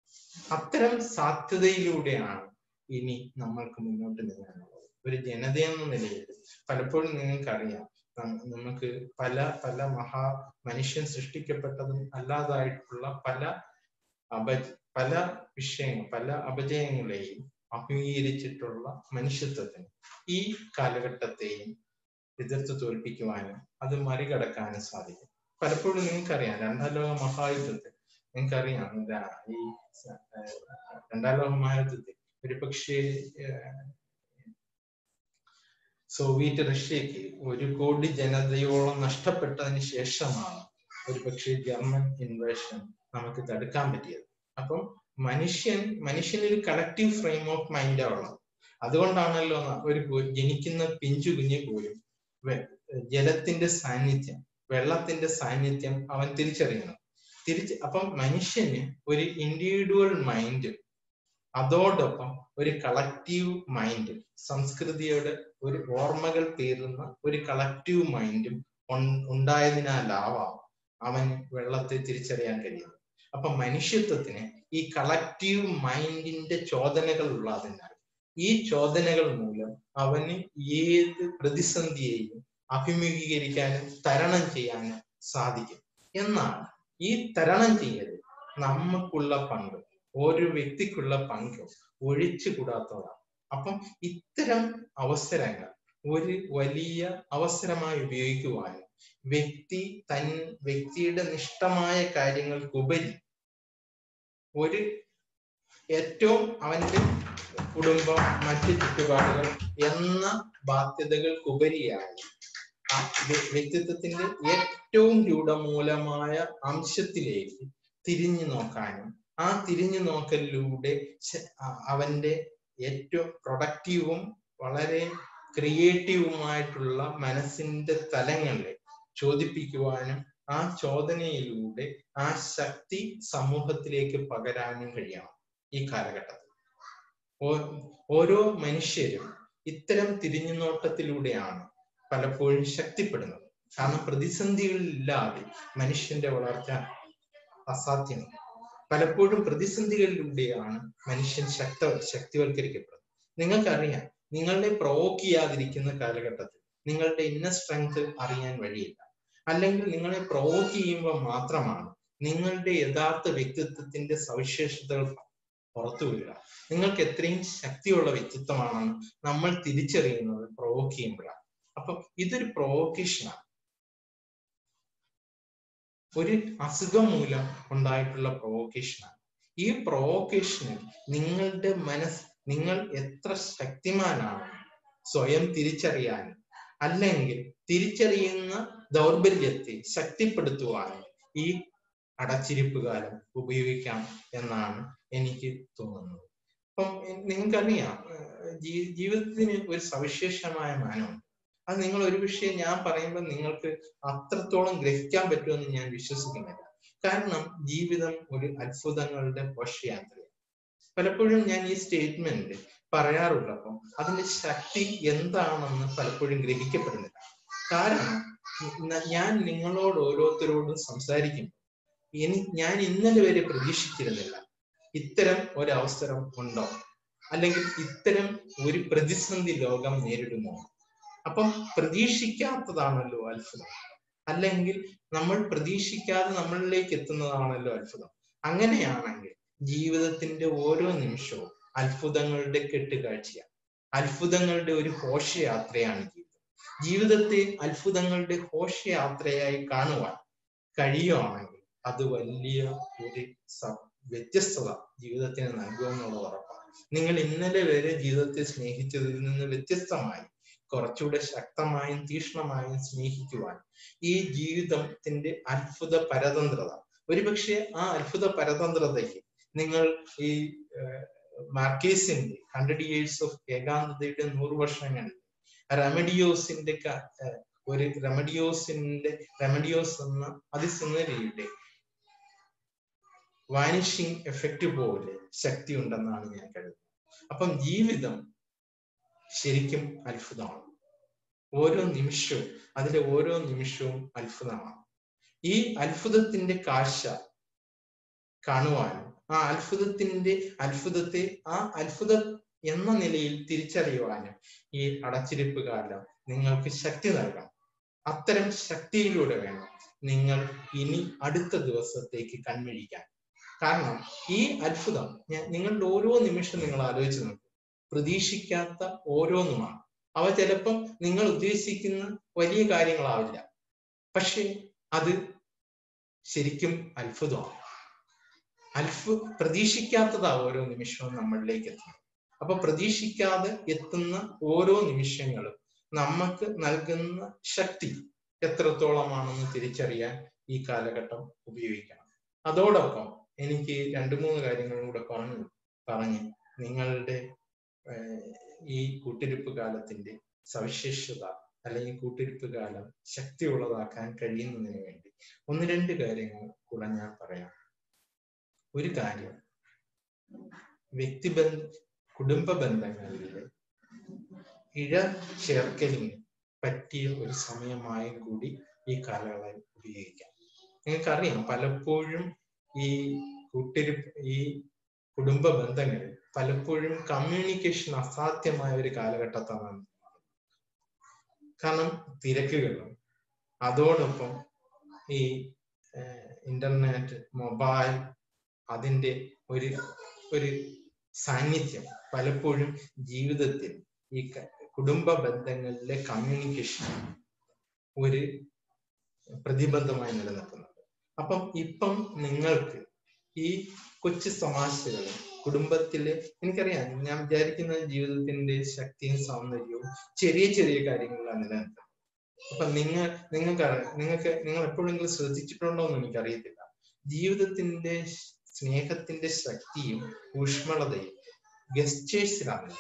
അത്തരം സാധ്യതയിലൂടെയാണ് ഇനി നമ്മൾക്ക് മുന്നോട്ട് നീങ്ങാനുള്ളത് ഒരു ജനതയെന്ന നിലയിൽ പലപ്പോഴും നിങ്ങൾക്കറിയാം നം- നമുക്ക് പല പല മഹാ മനുഷ്യൻ സൃഷ്ടിക്കപ്പെട്ടതും അല്ലാതായിട്ടുള്ള പല അപ പല വിഷയങ്ങൾ പല അപജയങ്ങളെയും അഭിമുഖീകരിച്ചിട്ടുള്ള മനുഷ്യത്വത്തിന് ഈ കാലഘട്ടത്തെയും എതിർത്ത് തോൽപ്പിക്കുവാനും അത് മറികടക്കാനും സാധിക്കും പലപ്പോഴും നിങ്ങൾക്കറിയാം രണ്ടാം ലോക മഹായുദ്ധത്തിൽ നിങ്ങൾക്കറിയാം എന്താ ഈ സ- ഏർ രണ്ടാം ലോക മഹായുദ്ധത്തിൽ ഒരു പക്ഷേ സോവിയറ്റ് റഷ്യക്ക് ഒരു കോടി ജനതയോളം നഷ്ടപ്പെട്ടതിന് ശേഷമാണ് ഒരു പക്ഷേ ജർമ്മൻ ഇൻവേഷൻ നമുക്ക് തടുക്കാൻ പറ്റിയത് അപ്പം മനുഷ്യൻ മനുഷ്യനൊരു കളക്റ്റീവ് ഫ്രെയിം ഓഫ് മൈൻഡാണ് ഉള്ളത് അതുകൊണ്ടാണല്ലോ ന- ഒരു കു- ജനിക്കുന്ന പിഞ്ചു കുഞ്ഞ് പോലും വെ- ജലത്തിന്റെ സാന്നിധ്യം വെള്ളത്തിന്റെ സാന്നിധ്യം അവൻ തിരിച്ചറിയണം തിരിച്ച് അപ്പം മനുഷ്യന് ഒരു ഇൻഡിവിജ്വൽ മൈൻഡ് അതോടൊപ്പം ഒരു കളക്റ്റീവ് മൈൻഡ് സംസ്കൃതിയുടെ ഒരു ഓർമ്മകൾ പേറുന്ന ഒരു കളക്റ്റീവ് മൈൻഡും ഉണ്ടായതിനാലാവാം അവന് വെള്ളത്തെ തിരിച്ചറിയാൻ കഴിയുന്നത് അപ്പൊ മനുഷ്യത്വത്തിന് ഈ കളക്റ്റീവ് മൈൻഡിന്റെ ചോദനകൾ ഉള്ളതിനാൽ ഈ ചോദനകൾ മൂലം അവന് ഏത് പ്രതിസന്ധിയെയും അഭിമുഖീകരിക്കാനും തരണം ചെയ്യാനും സാധിക്കും എന്നാൽ ഈ തരണം ചെയ്യൽ നമുക്കുള്ള പങ്ക് ഓരോ വ്യക്തിക്കുള്ള പങ്ക് ഒഴിച്ചുകൂടാത്തതാണ് അപ്പം ഇത്തരം അവസരങ്ങൾ ഒരു വലിയ അവസരമായി ഉപയോഗിക്കുവാനും വ്യക്തി തൻ വ്യക്തിയുടെ നിഷ്ഠമായ കാര്യങ്ങൾക്കുപരി ഒരു ഏറ്റവും അവന്റെ കുടുംബം മറ്റ് ചുറ്റുപാടുകൾ എന്ന ബാധ്യതകൾക്കുപരിയായി ആ വ്യ- വ്യക്തിത്വത്തിന്റെ ഏറ്റവും രൂഢമൂലമായ അംശത്തിലേക്ക് തിരിഞ്ഞു നോക്കാനും ആ തിരിഞ്ഞു നോക്കലിലൂടെ ശ- ആ- അവന്റെ ഏറ്റവും പ്രൊഡക്റ്റീവും വളരെ ക്രിയേറ്റീവുമായിട്ടുള്ള മനസ്സിന്റെ തലങ്ങളെ ചോദിപ്പിക്കുവാനും ആ ചോദനയിലൂടെ ആ ശക്തി സമൂഹത്തിലേക്ക് പകരാനും കഴിയണം ഈ കാലഘട്ടത്തിൽ ഓ- ഓരോ മനുഷ്യരും ഇത്തരം തിരിഞ്ഞുനോട്ടത്തിലൂടെയാണ് പലപ്പോഴും ശക്തിപ്പെടുന്നത് കാരണം പ്രതിസന്ധികളില്ലാതെ മനുഷ്യന്റെ വളർച്ച അസാധ്യമാണ് പലപ്പോഴും പ്രതിസന്ധികളിലൂടെയാണ് മനുഷ്യൻ ശക്ത ശക്തിവൽക്കരിക്കപ്പെടുന്നത് നിങ്ങൾക്കറിയാം നിങ്ങളെ പ്രൊവോക്ക് ചെയ്യാതിരിക്കുന്ന കാലഘട്ടത്തിൽ നിങ്ങളുടെ ഇന്നർ സ്ട്രെങ്ത് അറിയാൻ വഴിയില്ല അല്ലെങ്കിൽ നിങ്ങളെ പ്രൊവോക്ക് ചെയ്യുമ്പോൾ മാത്രമാണ് നിങ്ങളുടെ യഥാർത്ഥ വ്യക്തിത്വത്തിന്റെ സവിശേഷതകൾ പുറത്തു വരിക നിങ്ങൾക്ക് എത്രയും ശക്തിയുള്ള വ്യക്തിത്വമാണെന്ന് നമ്മൾ തിരിച്ചറിയുന്നത് പ്രൊവോക്ക് ചെയ്യുമ്പോഴാണ് അപ്പൊ ഇതൊരു പ്രൊവോക്കേഷനാണ് ഒരു അസുഖം മൂലം ഉണ്ടായിട്ടുള്ള പ്രൊവോക്കേഷനാണ് ഈ പ്രൊവോക്കേഷനിൽ നിങ്ങളുടെ മനസ്സ് നിങ്ങൾ എത്ര ശക്തിമാനാണ് സ്വയം തിരിച്ചറിയാനും അല്ലെങ്കിൽ തിരിച്ചറിയുന്ന ദൗർബല്യത്തെ ശക്തിപ്പെടുത്തുവാനും ഈ അടച്ചിരിപ്പ് കാലം ഉപയോഗിക്കാം എന്നാണ് എനിക്ക് തോന്നുന്നത് അപ്പം നിങ്ങൾക്കറിയാം ജീവിതത്തിന് ഒരു സവിശേഷമായ മാനമുണ്ട് അത് നിങ്ങൾ ഒരു വിഷയം ഞാൻ പറയുമ്പോൾ നിങ്ങൾക്ക് അത്രത്തോളം ഗ്രഹിക്കാൻ പറ്റുമെന്ന് ഞാൻ വിശ്വസിക്കുന്നില്ല കാരണം ജീവിതം ഒരു അത്ഭുതങ്ങളുടെ ഘോഷയാത്രയാണ് പലപ്പോഴും ഞാൻ ഈ സ്റ്റേറ്റ്മെന്റ് പറയാറുള്ളപ്പോൾ അതിന്റെ ശക്തി എന്താണെന്ന് പലപ്പോഴും ഗ്രഹിക്കപ്പെടുന്നില്ല കാരണം ഞാൻ നിങ്ങളോട് ഓരോരുത്തരോടും സംസാരിക്കുമ്പോൾ ഇനി ഞാൻ ഇന്നലെ വരെ പ്രതീക്ഷിച്ചിരുന്നില്ല ഇത്തരം ഒരു അവസരം ഉണ്ടോ അല്ലെങ്കിൽ ഇത്തരം ഒരു പ്രതിസന്ധി ലോകം നേരിടുമോ അപ്പം പ്രതീക്ഷിക്കാത്തതാണല്ലോ അത്ഭുതം അല്ലെങ്കിൽ നമ്മൾ പ്രതീക്ഷിക്കാതെ നമ്മളിലേക്ക് എത്തുന്നതാണല്ലോ അത്ഭുതം അങ്ങനെയാണെങ്കിൽ ജീവിതത്തിന്റെ ഓരോ നിമിഷവും അത്ഭുതങ്ങളുടെ കെട്ടുകാഴ്ചയാണ് അത്ഭുതങ്ങളുടെ ഒരു ഘോഷയാത്രയാണ് ജീവിതം ജീവിതത്തെ അത്ഭുതങ്ങളുടെ ഘോഷയാത്രയായി കാണുവാൻ കഴിയുവാണെങ്കിൽ അത് വലിയ ഒരു വ്യത്യസ്തത ജീവിതത്തിന് നൽകുമെന്നുള്ളത് ഉറപ്പാണ് നിങ്ങൾ ഇന്നലെ വരെ ജീവിതത്തെ സ്നേഹിച്ചതിൽ നിന്ന് വ്യത്യസ്തമായി കുറച്ചുകൂടെ ശക്തമായും തീക്ഷ്ണമായും സ്നേഹിക്കുവാൻ ഈ ജീവിതത്തിന്റെ അത്ഭുത പരതന്ത്രത ഒരുപക്ഷെ ആ അത്ഭുത പരതന്ത്രതയ്ക്ക് നിങ്ങൾ ഈ മാർക്കേസിന്റെ ഹൺഡ്രഡ് ഇയേഴ്സ് ഓഫ് ഏകാന്തതയുടെ നൂറ് വർഷങ്ങളിൽ റെമഡിയോസിന്റെ ഒരു റെമഡിയോസിന്റെ റെമഡിയോസ് എന്ന അതിസുന്ദരിയുടെ വാനിഷിങ് എഫക്റ്റ് പോലെ ശക്തി ഉണ്ടെന്നാണ് ഞാൻ കരുതുന്നത് അപ്പം ജീവിതം ശരിക്കും അത്ഭുതമാണ് ഓരോ നിമിഷവും അതിലെ ഓരോ നിമിഷവും അത്ഭുതമാണ് ഈ അത്ഭുതത്തിന്റെ കാഴ്ച കാണുവാനും ആ അത്ഭുതത്തിന്റെ അത്ഭുതത്തെ ആ അത്ഭുതം എന്ന നിലയിൽ തിരിച്ചറിയുവാനും ഈ അടച്ചിരിപ്പ് കാലം നിങ്ങൾക്ക് ശക്തി നൽകണം അത്തരം ശക്തിയിലൂടെ വേണം നിങ്ങൾ ഇനി അടുത്ത ദിവസത്തേക്ക് കൺമിഴിക്കാൻ കാരണം ഈ അത്ഭുതം ഞാൻ നിങ്ങളുടെ ഓരോ നിമിഷം നിങ്ങൾ ആലോചിച്ച് നോക്കും പ്രതീക്ഷിക്കാത്ത ഓരോന്നുമാണ് അവ ചിലപ്പം നിങ്ങൾ ഉദ്ദേശിക്കുന്ന വലിയ കാര്യങ്ങളാവില്ല പക്ഷെ അത് ശരിക്കും അത്ഭുതമാണ് അത്ഭു പ്രതീക്ഷിക്കാത്തതാ ഓരോ നിമിഷവും നമ്മളിലേക്ക് എത്തുന്നത് അപ്പൊ പ്രതീക്ഷിക്കാതെ എത്തുന്ന ഓരോ നിമിഷങ്ങളും നമുക്ക് നൽകുന്ന ശക്തി എത്രത്തോളമാണെന്ന് തിരിച്ചറിയാൻ ഈ കാലഘട്ടം ഉപയോഗിക്കണം അതോടൊപ്പം എനിക്ക് രണ്ടു മൂന്ന് കാര്യങ്ങളും കൂടെ പറഞ്ഞു പറഞ്ഞ് നിങ്ങളുടെ ഈ കൂട്ടിരിപ്പ് കാലത്തിന്റെ സവിശേഷത അല്ലെങ്കിൽ കൂട്ടിരിപ്പ് കാലം ശക്തിയുള്ളതാക്കാൻ കഴിയുന്നതിന് വേണ്ടി ഒന്ന് രണ്ട് കാര്യങ്ങൾ കൂടെ ഞാൻ പറയാം ഒരു കാര്യം വ്യക്തിബന്ധ കുടുംബ ബന്ധങ്ങളിലെ ഇഴ ചേർക്കലിന് പറ്റിയ ഒരു സമയമായി കൂടി ഈ കാലയളവിൽ ഉപയോഗിക്കാം നിങ്ങൾക്കറിയാം പലപ്പോഴും ഈ കൂട്ടിരിപ്പ് ഈ കുടുംബ ബന്ധങ്ങളിൽ പലപ്പോഴും കമ്മ്യൂണിക്കേഷൻ അസാധ്യമായ ഒരു കാലഘട്ടത്താണ് കാരണം തിരക്കുകളും അതോടൊപ്പം ഈ ഇന്റർനെറ്റ് മൊബൈൽ അതിൻ്റെ ഒരു ഒരു സാന്നിധ്യം പലപ്പോഴും ജീവിതത്തിൽ ഈ കുടുംബ ബന്ധങ്ങളിലെ കമ്മ്യൂണിക്കേഷൻ ഒരു പ്രതിബന്ധമായി നിലനിൽക്കുന്നുണ്ട് അപ്പം ഇപ്പം നിങ്ങൾക്ക് ഈ കൊച്ചു തമാശകളും കുടുംബത്തിലെ എനിക്കറിയാം ഞാൻ വിചാരിക്കുന്ന ജീവിതത്തിന്റെ ശക്തിയും സൗന്ദര്യവും ചെറിയ ചെറിയ കാര്യങ്ങളാണ് നിലനിൽക്കുന്നത് അപ്പൊ നിങ്ങൾ നിങ്ങൾക്ക് നിങ്ങൾക്ക് നിങ്ങൾ എപ്പോഴെങ്കിലും ശ്രദ്ധിച്ചിട്ടുണ്ടോ എന്ന് എനിക്കറിയത്തില്ല ജീവിതത്തിന്റെ സ്നേഹത്തിന്റെ ശക്തിയും ഊഷ്മളതയും ഗസ്റ്റേഴ്സിലാണ്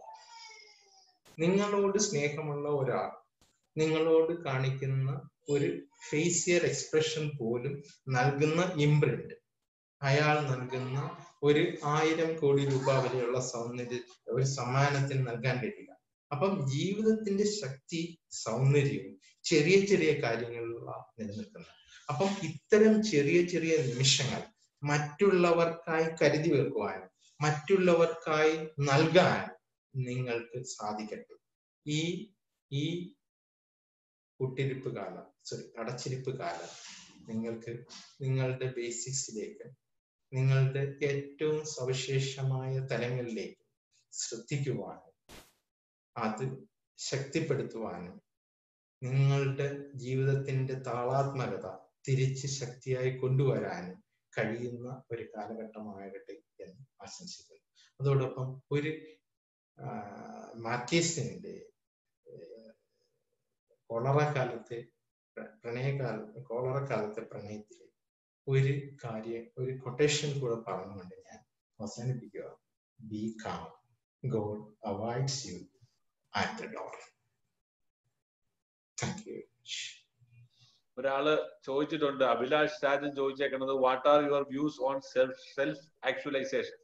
നിങ്ങളോട് സ്നേഹമുള്ള ഒരാൾ നിങ്ങളോട് കാണിക്കുന്ന ഒരു ഫേസിയർ എക്സ്പ്രഷൻ പോലും നൽകുന്ന ഇംപ്രിന്റ് അയാൾ നൽകുന്ന ഒരു ആയിരം കോടി രൂപ വരെയുള്ള സൗന്ദര്യ ഒരു സമ്മാനത്തിന് നൽകാൻ കഴിയില്ല അപ്പം ജീവിതത്തിന്റെ ശക്തി സൗന്ദര്യവും ചെറിയ ചെറിയ കാര്യങ്ങളിലാണ് നിലനിൽക്കുന്നത് അപ്പം ഇത്തരം ചെറിയ ചെറിയ നിമിഷങ്ങൾ മറ്റുള്ളവർക്കായി കരുതി വെക്കുവാനും മറ്റുള്ളവർക്കായി നൽകാൻ നിങ്ങൾക്ക് സാധിക്കട്ടെ ഈ ഈ കൂട്ടിരിപ്പ് കാലം സോറി അടച്ചിരിപ്പ് കാലം നിങ്ങൾക്ക് നിങ്ങളുടെ ബേസിക്സിലേക്ക് നിങ്ങളുടെ ഏറ്റവും സവിശേഷമായ തലങ്ങളിലേക്ക് ശ്രദ്ധിക്കുവാനും അത് ശക്തിപ്പെടുത്തുവാനും നിങ്ങളുടെ ജീവിതത്തിന്റെ താളാത്മകത തിരിച്ച് ശക്തിയായി കൊണ്ടുവരാനും കഴിയുന്ന ഒരു കാലഘട്ടമാകട്ടെ എന്ന് ആശംസിക്കുന്നു അതോടൊപ്പം ഒരു മാർക്കേസിന്റെ കോളറ കാലത്തെ പ്രണയകാല കോളറ കാലത്തെ പ്രണയത്തിലെ ഒരു കാര്യം ഒരു കൊട്ടേഷൻ കൂടെ പറഞ്ഞുകൊണ്ട് ഞാൻ അവസാനിപ്പിക്കുക be calm God avoids you at the door thank you Abhilash ചോദിച്ചിട്ടുണ്ട് അഭിലാഷ് രാജൻ ചോദിച്ചേക്കുന്നത് what are your views on self self actualization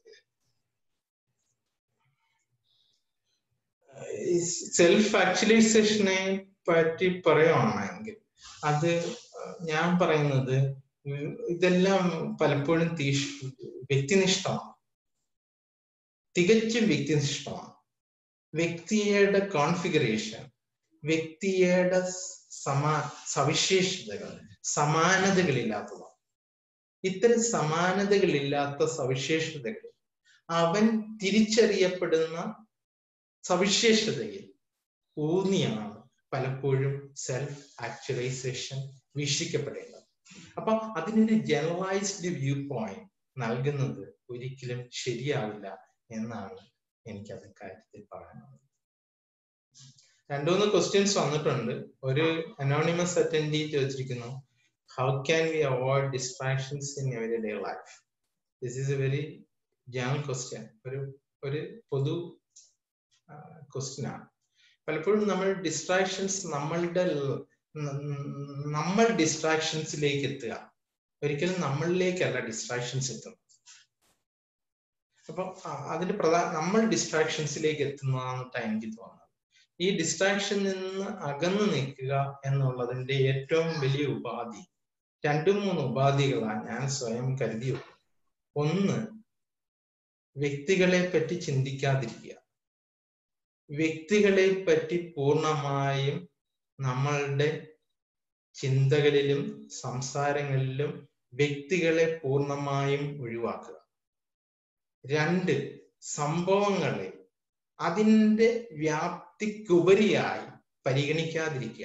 self ആക്ച്വലൈസേഷനെ പറ്റി പറയുവാണെങ്കിൽ അത് ഞാൻ പറയുന്നത് ഇതെല്ലാം പലപ്പോഴും തീഷ് വ്യക്തിനിഷ്ഠമാണ് തികച്ചും വ്യക്തിനിഷ്ഠമാണ് വ്യക്തിയുടെ കോൺഫിഗറേഷൻ വ്യക്തിയുടെ സമാ സവിശേഷതകൾ സമാനതകളില്ലാത്തതാണ് ഇത്തരം സമാനതകളില്ലാത്ത സവിശേഷതകൾ അവൻ തിരിച്ചറിയപ്പെടുന്ന സവിശേഷതയിൽ ഊന്നിയാണ് പലപ്പോഴും സെൽഫ് ആക്ച്വലൈസേഷൻ വീക്ഷിക്കപ്പെടേണ്ടത് അപ്പൊ അതിനൊരു ജനറലൈസ്ഡ് വ്യൂ പോയിന്റ് നൽകുന്നത് ഒരിക്കലും ശരിയാവില്ല എന്നാണ് എനിക്ക് അത് കാര്യത്തിൽ പറയാനുള്ളത് രണ്ടുമൂന്ന് ക്വസ്റ്റ്യൻസ് വന്നിട്ടുണ്ട് ഒരു അനോണിമസ് അറ്റൻഡി ചോദിച്ചിരിക്കുന്നു how can we avoid distractions in every day life this is a very general question ഒരു ഒരു പൊതു ക്വസ്റ്റ്യൻ ആണ് പലപ്പോഴും നമ്മൾ ഡിസ്ട്രാക്ഷൻസ് നമ്മളുടെ നമ്മൾ ഡിസ്ട്രാക്ഷൻസിലേക്ക് എത്തുക ഒരിക്കലും നമ്മളിലേക്കല്ല ഡിസ്ട്രാക്ഷൻസ് എത്തുന്നത് അപ്പൊ അതിന്റെ പ്രധാന നമ്മൾ ഡിസ്ട്രാക്ഷൻസിലേക്ക് എത്തുന്നതാണെന്നിട്ടാണ് എനിക്ക് തോന്നുന്നത് ഈ ഡിസ്ട്രാക്ഷനിൽ നിന്ന് അകന്നു നിൽക്കുക എന്നുള്ളതിന്റെ ഏറ്റവും വലിയ ഉപാധി രണ്ടു മൂന്ന് ഉപാധികളാണ് ഞാൻ സ്വയം കരുതി ഒന്ന് വ്യക്തികളെ പറ്റി ചിന്തിക്കാതിരിക്കുക വ്യക്തികളെ പറ്റി പൂർണ്ണമായും നമ്മളുടെ ചിന്തകളിലും സംസാരങ്ങളിലും വ്യക്തികളെ പൂർണ്ണമായും ഒഴിവാക്കുക രണ്ട് സംഭവങ്ങളെ അതിൻ്റെ വ്യാപ്തിക്കുപരിയായി പരിഗണിക്കാതിരിക്കുക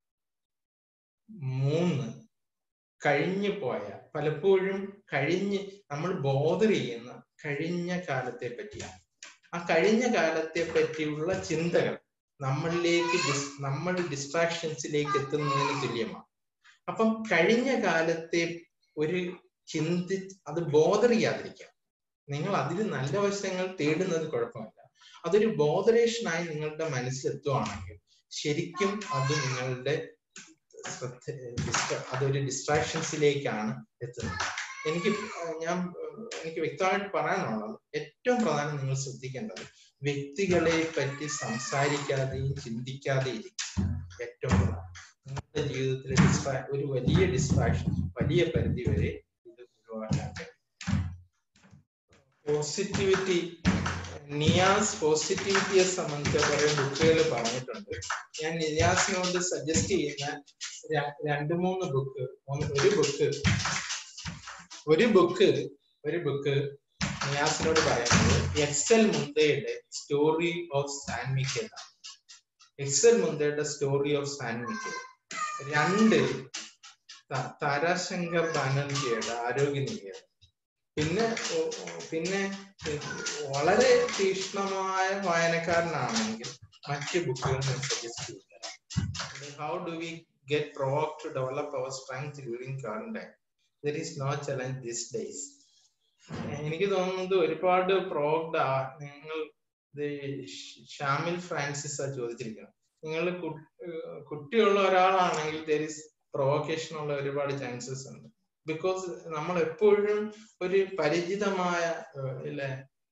മൂന്ന് കഴിഞ്ഞു പോയ പലപ്പോഴും കഴിഞ്ഞ് നമ്മൾ ബോധർ ചെയ്യുന്ന കഴിഞ്ഞ കാലത്തെ പറ്റിയാണ് ആ കഴിഞ്ഞ കാലത്തെ പറ്റിയുള്ള ചിന്തകൾ നമ്മളിലേക്ക് നമ്മൾ ഡിസ്ട്രാക്ഷൻസിലേക്ക് എത്തുന്നതിന് തുല്യമാണ് അപ്പം കഴിഞ്ഞ കാലത്തെ ഒരു ചിന്തി അത് ബോധർ ചെയ്യാതിരിക്കാം നിങ്ങൾ അതിൽ നല്ല വശങ്ങൾ തേടുന്നത് കുഴപ്പമില്ല അതൊരു ബോധറേഷനായി നിങ്ങളുടെ മനസ്സിലെത്തുവാണെങ്കിൽ ശരിക്കും അത് നിങ്ങളുടെ ശ്രദ്ധ അതൊരു ഡിസ്ട്രാക്ഷൻസിലേക്കാണ് എത്തുന്നത് എനിക്ക് ഞാൻ എനിക്ക് വ്യക്തമായിട്ട് പറയാനുള്ളത് ഏറ്റവും പ്രധാനം നിങ്ങൾ ശ്രദ്ധിക്കേണ്ടത് വ്യക്തികളെ പറ്റി സംസാരിക്കാതെയും ചിന്തിക്കാതെയും ഇരിക്കും ഏറ്റവും പ്രധാനം നിങ്ങളുടെ ജീവിതത്തിലെ ഡിസ്ട്രാ ഒരു വലിയ ഡിസ്ട്രാക്ഷൻ വലിയ പരിധി വരെ ഇത് ഒഴിവാക്കാൻ കഴിയും പോസിറ്റിവിറ്റി നിയാസ് പോസിറ്റിവിറ്റിയെ സംബന്ധിച്ച കുറെ ബുക്കുകൾ പറഞ്ഞിട്ടുണ്ട് ഞാൻ നിയാസിനോട് സജസ്റ്റ് ചെയ്യുന്ന രണ്ട് മൂന്ന് ബുക്ക് ഒരു ബുക്ക് ഒരു ബുക്ക് ഒരു ബുക്ക് നിയാസിനോട് പറയുന്നത് എക്സൽ മുന്തയുടെ story of San Michele Axel മുന്തയുടെ സ്റ്റോറി ഓഫ് സാൻ മിക്കേൽ രണ്ട് താരാശങ്കർ ബാനർജിയുടെ ആരോഗ്യനികേതൻ പിന്നെ പിന്നെ വളരെ തീക്ഷ്ണമായ വായനക്കാരനാണെങ്കിൽ മറ്റ് ബുക്കുകൾ ഞാൻ സജസ്റ്റ് ചെയ്യുന്നത് how do we get provoke to develop our strength during quarantine there is no challenge this days എനിക്ക് തോന്നുന്നത് ഒരുപാട് പ്രോഗ്ഡ് നിങ്ങൾ ഷാമിൽ ഫ്രാൻസിസ് ആ ചോദിച്ചിരിക്കുന്നത് നിങ്ങൾ കുട്ടിയുള്ള ഒരാളാണെങ്കിൽ ദർ ഇസ് പ്രൊവോക്കേഷൻ ഉള്ള ഒരുപാട് ചാൻസസ് ഉണ്ട് ബിക്കോസ് നമ്മൾ എപ്പോഴും ഒരു പരിചിതമായ ഇല്ലേ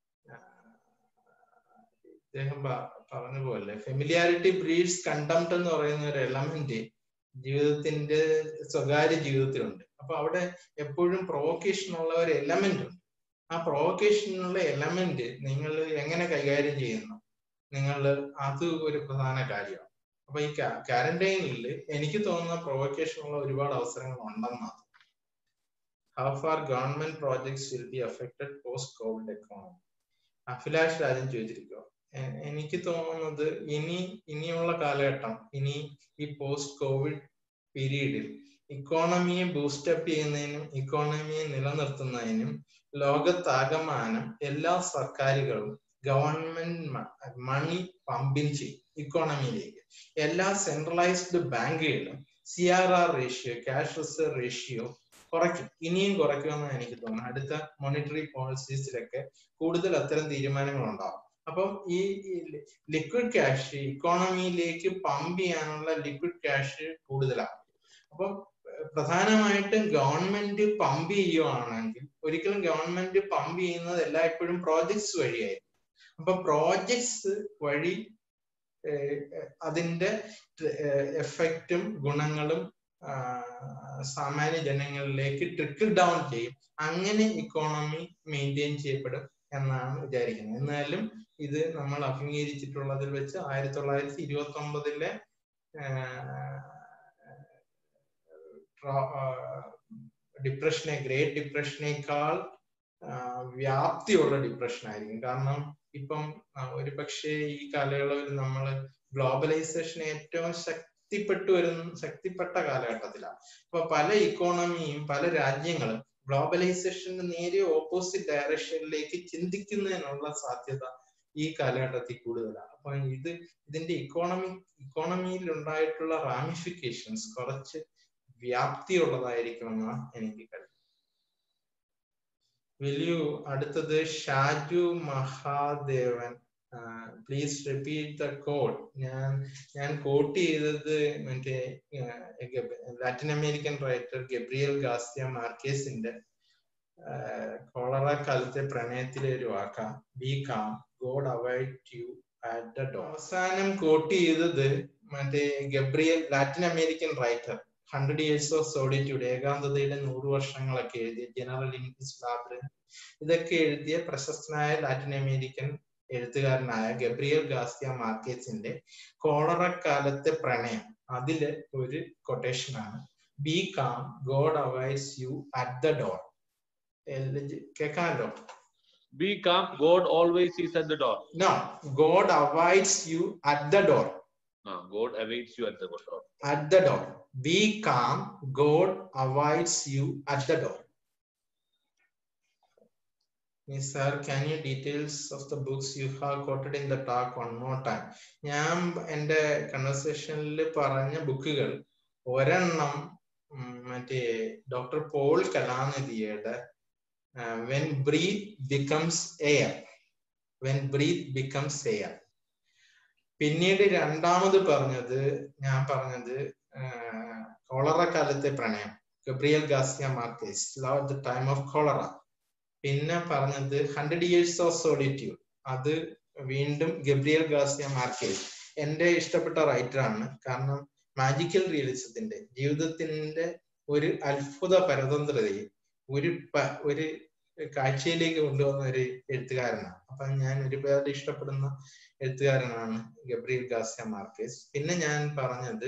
ഇദ്ദേഹം പറഞ്ഞ പോലെ ഫെമിലിയാരിറ്റി ബ്രീഡ്സ് കണ്ടംപ്റ്റ് എന്ന് പറയുന്ന ഒരു എലമെന്റ് ജീവിതത്തിന്റെ സ്വകാര്യ ജീവിതത്തിലുണ്ട് അപ്പൊ അവിടെ എപ്പോഴും പ്രൊവോക്കേഷൻ ഉള്ള ഒരു എലമെന്റ് ഉണ്ട് ആ പ്രൊവോക്കേഷനുള്ള എലമെന്റ് നിങ്ങൾ എങ്ങനെ കൈകാര്യം ചെയ്യുന്നു നിങ്ങൾ അത് ഒരു പ്രധാന കാര്യമാണ് അപ്പൊ ഈ ക്വാറന്റൈനിൽ എനിക്ക് തോന്നുന്ന പ്രൊവക്കേഷൻ ഉള്ള ഒരുപാട് അവസരങ്ങൾ ഉണ്ടെന്നാണ് how far government projects will be affected post COVID economy Abhilash Rajan ചോദിച്ചിരിക്കുക എനിക്ക് തോന്നുന്നത് ഇനി ഇനിയുള്ള കാലഘട്ടം ഇനി ഈ പോസ്റ്റ് കോവിഡ് പീരീഡിൽ ഇക്കോണമിയെ ബൂസ്റ്റപ്പ് ചെയ്യുന്നതിനും ഇക്കോണമിയെ നിലനിർത്തുന്നതിനും ലോകത്താകമാനം എല്ലാ സർക്കാരുകളും ഗവൺമെന്റ് മണി പമ്പിങ് ചെയ്യും ഇക്കോണമിയിലേക്ക് എല്ലാ സെൻട്രലൈസ്ഡ് ബാങ്കുകളും C R R ratio cash reserve ratio കുറയ്ക്കും ഇനിയും കുറയ്ക്കുമെന്ന് എനിക്ക് തോന്നുന്നു അടുത്ത മോണിറ്ററി പോളിസീസിലൊക്കെ കൂടുതൽ അത്തരം തീരുമാനങ്ങൾ ഉണ്ടാവും അപ്പം ഈ ലിക്വിഡ് ക്യാഷ് ഇക്കോണമിയിലേക്ക് പമ്പ് ചെയ്യാനുള്ള ലിക്വിഡ് ക്യാഷ് കൂടുതലാണ് അപ്പം പ്രധാനമായിട്ടും ഗവൺമെന്റ് പമ്പ് ചെയ്യുവാണെങ്കിൽ ഒരിക്കലും ഗവൺമെന്റ് പമ്പ് ചെയ്യുന്നത് എല്ലായ്പ്പോഴും പ്രോജക്ട്സ് വഴിയായിരിക്കും അപ്പൊ പ്രോജക്ട്സ് വഴി അതിന്റെ എഫക്റ്റും ഗുണങ്ങളും സാമാന്യ ജനങ്ങളിലേക്ക് ട്രിക്കിൾ ഡൗൺ ചെയ്യും അങ്ങനെ ഇക്കോണമി മെയിൻറ്റെയിൻ ചെയ്യപ്പെടും എന്നാണ് വിചാരിക്കുന്നത് എന്നാലും ഇത് നമ്മൾ അഭിമുഖീകരിച്ചിട്ടുള്ളതിൽ വെച്ച് ആയിരത്തി തൊള്ളായിരത്തി ഇരുപത്തി ഒമ്പതിലെ ഡിപ്രഷനെ ഗ്രേറ്റ് ഡിപ്രഷനേക്കാൾ വ്യാപ്തിയുള്ള ഡിപ്രഷൻ ആയിരിക്കും കാരണം ഇപ്പം ഒരു പക്ഷേ ഈ കാലയളവിൽ നമ്മൾ ഗ്ലോബലൈസേഷൻ ഏറ്റവും ശക്തിപ്പെട്ടു വരുന്ന ശക്തിപ്പെട്ട കാലഘട്ടത്തിലാണ് ഇപ്പൊ പല ഇക്കോണമിയും പല രാജ്യങ്ങളും ഗ്ലോബലൈസേഷന്റെ നേരെ ഓപ്പോസിറ്റ് ഡയറക്ഷനിലേക്ക് ചിന്തിക്കുന്നതിനുള്ള സാധ്യത ഈ കാലഘട്ടത്തിൽ കൂടുതലാണ് അപ്പൊ ഇത് ഇതിന്റെ ഇക്കോണമി ഇക്കോണമിയിൽ ഉണ്ടായിട്ടുള്ള റാമിഫിക്കേഷൻസ് കുറച്ച് വ്യാപ്തിയുള്ളതായിരിക്കുമെന്നാണ് എനിക്ക് കഴിയും വലിയ അടുത്തത് Shaju Mahadevan please repeat the quote ഞാൻ ഞാൻ കോട്ട് ചെയ്തത് മറ്റേ ലാറ്റിൻ അമേരിക്കൻ റൈറ്റർ ഗബ്രിയൽ ഗാസ്തിയ മാർക്കേസിന്റെ കോളറ കാലത്തെ പ്രണയത്തിലെ ഒരു വാക്കാം be calm God avoid you at the door അവസാനം കോട്ട് ചെയ്തത് മറ്റേ Gabriel Latin American writer hundred years of solitude ഏകാന്തതയുടെ നൂറ് വർഷങ്ങളൊക്കെ എഴുതിയ ജനറൽ ഇംഗ്ലീഷ് ലാബ്രൻ ഇതൊക്കെ എഴുതിയ പ്രശസ്തനായ ലാറ്റിൻ അമേരിക്കൻ എഴുത്തുകാരനായ ഗബ്രിയൽ ഗാസ്തിയ മാർക്കേസിന്റെ കോളറക്കാലത്തെ പ്രണയം അതിലെ ഒരു കൊട്ടേഷൻ ആണ് be calm God avoids you at the door കേൾക്കാമല്ലോ Be calm, God always is at the door. No, God awaits you at the door. No, God awaits you at the door. At the door. Be calm, God awaits you at the door. Yes, sir, can you details of the books you have quoted in the talk one more time? ഞാൻ എൻ്റെ കൺവെർസേഷനിൽ പറഞ്ഞ ബുക്കുകൾ ഒരെണ്ണം മറ്റേ doctor Paul കലാനിധിയുടെ when breath becomes air when breath becomes air പിന്നീട് രണ്ടാമത് പറഞ്ഞത് ഞാൻ പറഞ്ഞത് കോളറ കാലത്തെ പ്രണയം Gabriel Garcia Marquez love the time of cholera പിന്നെ പറഞ്ഞത് ഹൺഡ്രഡ് ഇയേഴ്സ് ഓഫ് സോളിറ്റ്യൂഡ് അത് വീണ്ടും ഗബ്രിയൽ ഗാസിയ മാർക്കേസ് എന്റെ ഇഷ്ടപ്പെട്ട റൈറ്ററാണ് കാരണം മാജിക്കൽ റിയലിസത്തിന്റെ ജീവിതത്തിന്റെ ഒരു അത്ഭുത പരതന്ത്രതയെ ഒരു ഒരു കാഴ്ചയിലേക്ക് കൊണ്ടുവന്ന ഒരു എഴുത്തുകാരനാണ് അപ്പൊ ഞാൻ ഒരുപാട് ഇഷ്ടപ്പെടുന്ന എഴുത്തുകാരനാണ് ഗബ്രിയൽ ഗാസിയ മാർക്കേസ് പിന്നെ ഞാൻ പറഞ്ഞത്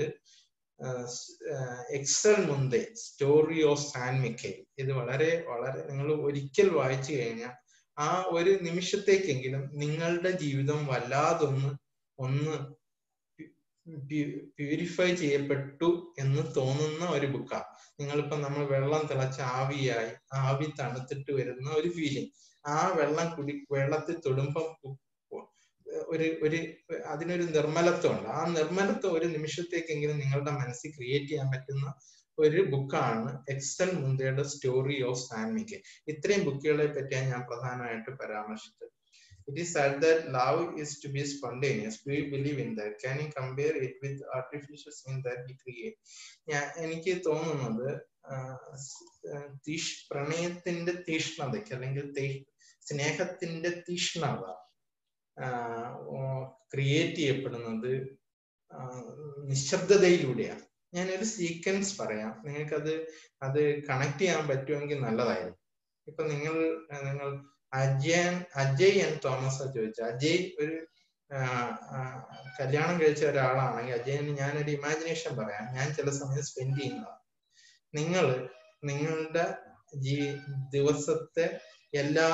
Axel Munthe story of San Michele ഇത് വളരെ വളരെ നിങ്ങൾ ഒരിക്കൽ വായിച്ചു കഴിഞ്ഞാൽ ആ ഒരു നിമിഷത്തേക്കെങ്കിലും നിങ്ങളുടെ ജീവിതം വല്ലാതൊന്ന് ഒന്ന് പ്യൂരിഫൈ ചെയ്യപ്പെട്ടു എന്ന് തോന്നുന്ന ഒരു ബുക്കാണ് നിങ്ങളിപ്പോ നമ്മൾ വെള്ളം തിളച്ച് ആവിയായി ആവി തണുത്തിട്ട് വരുന്ന ഒരു ഫീലിംഗ് ആ വെള്ളം കുടി വെള്ളത്തിൽ തൊടുമ്പം ഒരു ഒരു അതിനൊരു നിർമ്മലത്വമുണ്ട് ആ നിർമ്മലത്വം ഒരു നിമിഷത്തേക്കെങ്കിലും നിങ്ങളുടെ മനസ്സിൽ ക്രിയേറ്റ് ചെയ്യാൻ പറ്റുന്ന ഒരു ബുക്കാണ് എക്സൽ മുന്തയുടെ സ്റ്റോറി ഓഫ് സാൻമിക്ക് ഇത്രയും ബുക്കുകളെ പറ്റിയാണ് ഞാൻ പ്രധാനമായിട്ട് പരാമർശിച്ചത് It is said that love is to be spontaneous. Do you believe in that? Can you compare it with artificial sin that we create? ഞാൻ എനിക്ക് തോന്നുന്നത് തീഷ് പ്രണയത്തിന്റെ തീഷ്ണതയ്ക്ക് അല്ലെങ്കിൽ സ്നേഹത്തിന്റെ തീഷ്ണത ക്രിയേറ്റ് ചെയ്യപ്പെടുന്നത് നിശബ്ദതയിലൂടെയാണ് ഞാനൊരു സീക്വൻസ് പറയാം നിങ്ങൾക്കത് അത് കണക്ട് ചെയ്യാൻ പറ്റുമെങ്കിൽ നല്ലതായിരുന്നു ഇപ്പൊ നിങ്ങൾ നിങ്ങൾ അജയൻ അജയ് എൻ തോമസ് ചോദിച്ച അജയ് ഒരു കല്യാണം കഴിച്ച ഒരാളാണെങ്കിൽ അജയന് ഞാനൊരു ഇമാജിനേഷൻ പറയാം ഞാൻ ചില സമയം സ്പെൻഡ് ചെയ്യുന്നതാണ് നിങ്ങൾ നിങ്ങളുടെ ജീ ദിവസത്തെ എല്ലാ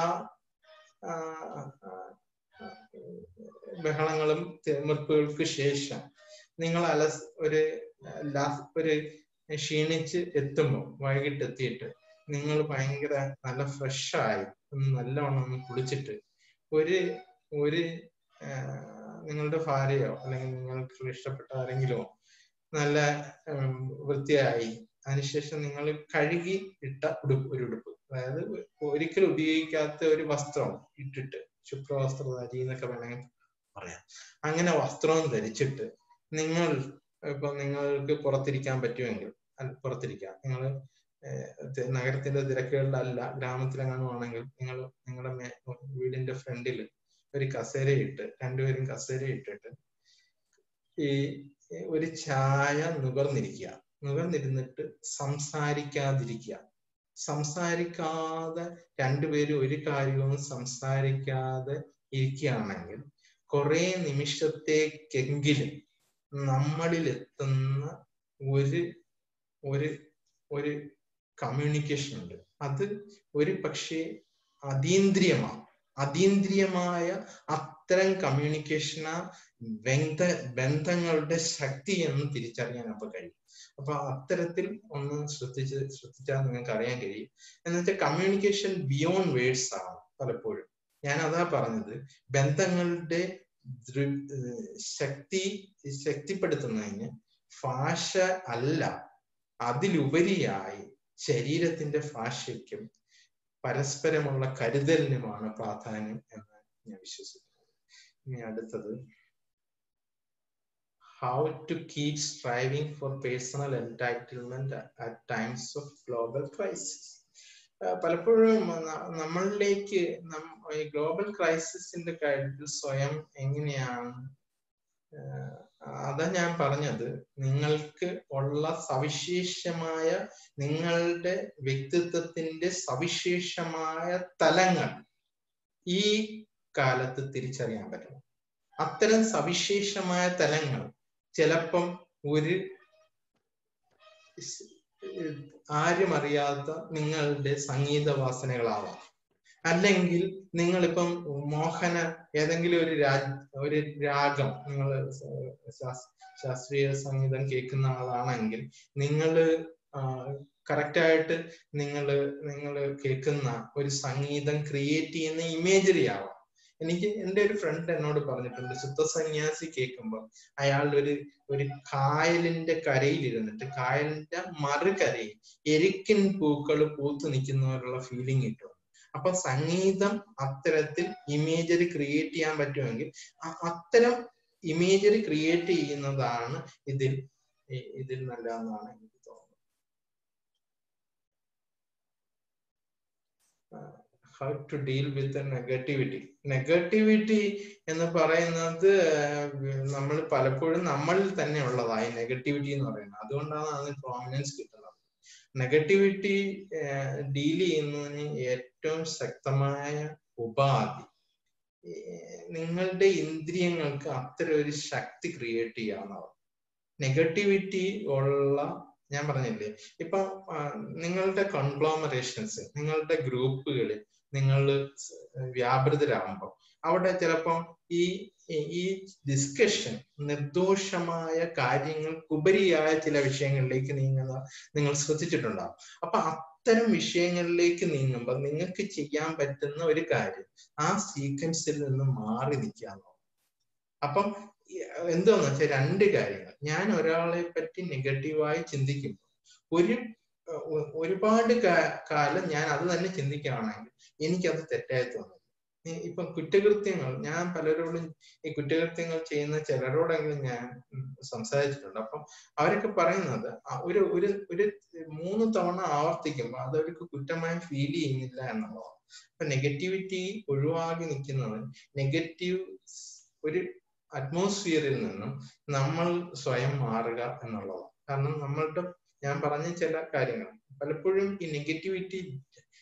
ബഹളങ്ങളും തിമിർപ്പുകൾക്ക് ശേഷം നിങ്ങൾ അലസ് ഒരു ഒരു ക്ഷീണിച്ച് എത്തുമ്പോൾ വൈകിട്ട് എത്തിയിട്ട് നിങ്ങൾ ഭയങ്കര നല്ല ഫ്രഷായി ഒന്ന് നല്ലവണ്ണം ഒന്ന് കുളിച്ചിട്ട് ഒരു ഒരു നിങ്ങളുടെ ഭാര്യയോ അല്ലെങ്കിൽ നിങ്ങൾക്ക് ഇഷ്ടപ്പെട്ട ആരെങ്കിലോ നല്ല വൃത്തിയായി അതിനുശേഷം നിങ്ങൾ കഴുകി ഇട്ട ഉടുപ്പ് ഒരു ഉടുപ്പ് അതായത് ഒരിക്കലും ഉപയോഗിക്കാത്ത ഒരു വസ്ത്രം ഇട്ടിട്ട് ശുഭ്രവസ്ത്രധാരി എന്നൊക്കെ വേണമെങ്കിൽ പറയാം അങ്ങനെ വസ്ത്രവും ധരിച്ചിട്ട് നിങ്ങൾ ഇപ്പൊ നിങ്ങൾക്ക് പുറത്തിരിക്കാൻ പറ്റുമെങ്കിൽ പുറത്തിരിക്കാം നിങ്ങൾ നഗരത്തിന്റെ തിരക്കുകളിലല്ല ഗ്രാമത്തിലെങ്ങാനും ആണെങ്കിൽ നിങ്ങൾ നിങ്ങളുടെ വീടിന്റെ ഫ്രണ്ടിൽ ഒരു കസേരയിട്ട് രണ്ടുപേരും കസേര ഇട്ടിട്ട് ഈ ഒരു ചായ നുകർന്നിരിക്കുക നുകർന്നിരുന്നിട്ട് സംസാരിക്കാതിരിക്കുക സംസാരിക്കാതെ രണ്ടുപേരും ഒരു കാര്യവും സംസാരിക്കാതെ ഇരിക്കുകയാണെങ്കിൽ കുറെ നിമിഷത്തേക്കെങ്കിലും നമ്മളിൽ എത്തുന്ന ഒരു ഒരു ഒരു കമ്മ്യൂണിക്കേഷൻ ഉണ്ട് അത് ഒരു പക്ഷേ അതീന്ദ്രിയമാണ് അതീന്ദ്രിയമായ അത്തരം കമ്മ്യൂണിക്കേഷന ബന്ധ ബന്ധങ്ങളുടെ ശക്തി എന്ന് തിരിച്ചറിയാൻ അപ്പൊ കഴിയും അപ്പൊ അത്തരത്തിൽ ഒന്ന് ശ്രദ്ധിച്ച് ശ്രദ്ധിച്ചാൽ നിങ്ങൾക്ക് അറിയാൻ കഴിയും എന്ന് വെച്ചാൽ കമ്മ്യൂണിക്കേഷൻ ബിയോണ്ട് വേർഡ്സ് ആണ് പലപ്പോഴും ഞാൻ അതാ പറഞ്ഞത് ബന്ധങ്ങളുടെ ശക്തി ശക്തിപ്പെടുത്തുന്നതിന് ഭാഷ അല്ല അതിലുപരിയായി ശരീരത്തിന്റെ ഭാഷയ്ക്കും പരസ്പരമുള്ള കരുതലിനുമാണ് പ്രാധാന്യം എന്ന് ഞാൻ വിശ്വസിക്കുന്നു ഇനി അടുത്തത് how to keep striving for personal entitlement at times of global crisis പലപ്പോഴും നമ്മളിലേക്ക് ഈ ഗ്ലോബൽ ക്രൈസിസിന്റെ കാര്യത്തിൽ സ്വയം എങ്ങനെയാണ് അതാ ഞാൻ പറഞ്ഞത് നിങ്ങൾക്ക് ഉള്ള സവിശേഷമായ നിങ്ങളുടെ വ്യക്തിത്വത്തിന്റെ സവിശേഷമായ തലങ്ങൾ ഈ കാലത്ത് തിരിച്ചറിയാൻ പറ്റണം അത്തരം സവിശേഷമായ തലങ്ങൾ ചിലപ്പം ഒരു ആരും അറിയാത്ത നിങ്ങളുടെ സംഗീത വാസനകളാവാം അല്ലെങ്കിൽ നിങ്ങളിപ്പം മോഹന ഏതെങ്കിലും ഒരു രാജ ഒരു രാഗം നിങ്ങൾ ശാസ്ത്രീയ സംഗീതം കേൾക്കുന്ന ആളാണെങ്കിൽ നിങ്ങൾ കറക്റ്റായിട്ട് നിങ്ങൾ നിങ്ങൾ കേൾക്കുന്ന ഒരു സംഗീതം ക്രിയേറ്റ് ചെയ്യുന്ന ഇമേജറി ആവാം എനിക്ക് എൻ്റെ ഒരു ഫ്രണ്ട് എന്നോട് പറഞ്ഞിട്ടുണ്ട് ശുദ്ധസന്യാസി കേൾക്കുമ്പോൾ അയാളുടെ ഒരു ഒരു കായലിന്റെ കരയിൽ ഇരുന്നിട്ട് കായലിന്റെ മറുകരയിൽ എരിക്കിൻ പൂക്കൾ പൂത്തു നിൽക്കുന്നവരുള്ള ഫീലിംഗ് കിട്ടും അപ്പൊ സംഗീതം അത്തരത്തിൽ ഇമേജറി ക്രിയേറ്റ് ചെയ്യാൻ പറ്റുമെങ്കിൽ അത്തരം ഇമേജറി ക്രിയേറ്റ് ചെയ്യുന്നതാണ് ഇതിൽ ഇതിൽ നല്ലതെന്നാണ് എനിക്ക് തോന്നുന്നത് how to deal with negativity negativity എന്ന് പറയുന്നത് നമ്മൾ പലപ്പോഴും നമ്മളിൽ തന്നെ ഉള്ളതായി നെഗറ്റിവിറ്റി എന്ന് പറയുന്നത് അതുകൊണ്ടാണ് അതിന് പ്രോമിനൻസ് കിട്ടുന്നത് നെഗറ്റിവിറ്റി ഡീൽ ചെയ്യുന്നതിന് ഏറ്റവും ശക്തമായ ഉപാധി നിങ്ങളുടെ ഇന്ദ്രിയങ്ങൾക്ക് അത്തരം ഒരു ശക്തി ക്രിയേറ്റ് ചെയ്യാവുന്നതാണ് നെഗറ്റിവിറ്റി ഉള്ള ഞാൻ പറഞ്ഞില്ലേ ഇപ്പൊ നിങ്ങളുടെ കൺഗ്ലോമറേഷൻസ് നിങ്ങളുടെ ഗ്രൂപ്പുകളിൽ നിങ്ങൾ വ്യാപൃതരാകുമ്പോൾ അവിടെ ചിലപ്പം ഈ ഈ ഡിസ്കഷൻ നിർദോഷമായ കാര്യങ്ങൾക്കുപരിയായ ചില വിഷയങ്ങളിലേക്ക് നീങ്ങുന്ന നിങ്ങൾ ശ്രദ്ധിച്ചിട്ടുണ്ടാവും അപ്പൊ അത്തരം വിഷയങ്ങളിലേക്ക് നീങ്ങുമ്പോൾ നിങ്ങൾക്ക് ചെയ്യാൻ പറ്റുന്ന ഒരു കാര്യം ആ സീക്വൻസിൽ നിന്ന് മാറി നിൽക്കാന്ന് അപ്പം എന്താന്ന് വെച്ചാൽ രണ്ട് കാര്യങ്ങൾ ഞാൻ ഒരാളെ പറ്റി നെഗറ്റീവായി ചിന്തിക്കുമ്പോൾ ഒരു ഒരുപാട് കാലം ഞാൻ അത് തന്നെ ചിന്തിക്കുകയാണെങ്കിൽ എനിക്കത് തെറ്റായി തോന്നുന്നു ഇപ്പൊ കുറ്റകൃത്യങ്ങൾ ഞാൻ പലരോടും ഈ കുറ്റകൃത്യങ്ങൾ ചെയ്യുന്ന ചിലരോടെങ്കിലും ഞാൻ സംസാരിച്ചിട്ടുണ്ട് അപ്പം അവരൊക്കെ പറയുന്നത് ഒരു ഒരു ഒരു മൂന്ന് തവണ ആവർത്തിക്കുമ്പോൾ അതവർക്ക് കുറ്റമായി ഫീൽ ചെയ്യുന്നില്ല എന്നുള്ളതാണ് അപ്പൊ നെഗറ്റിവിറ്റി ഒഴിവാക്കി നിൽക്കുന്നവൻ നെഗറ്റീവ് ഒരു അറ്റ്മോസ്ഫിയറിൽ നിന്നും നമ്മൾ സ്വയം മാറുക എന്നുള്ളതാണ് കാരണം നമ്മളുടെ ഞാൻ പറഞ്ഞ ചില കാര്യങ്ങൾ പലപ്പോഴും ഈ നെഗറ്റിവിറ്റി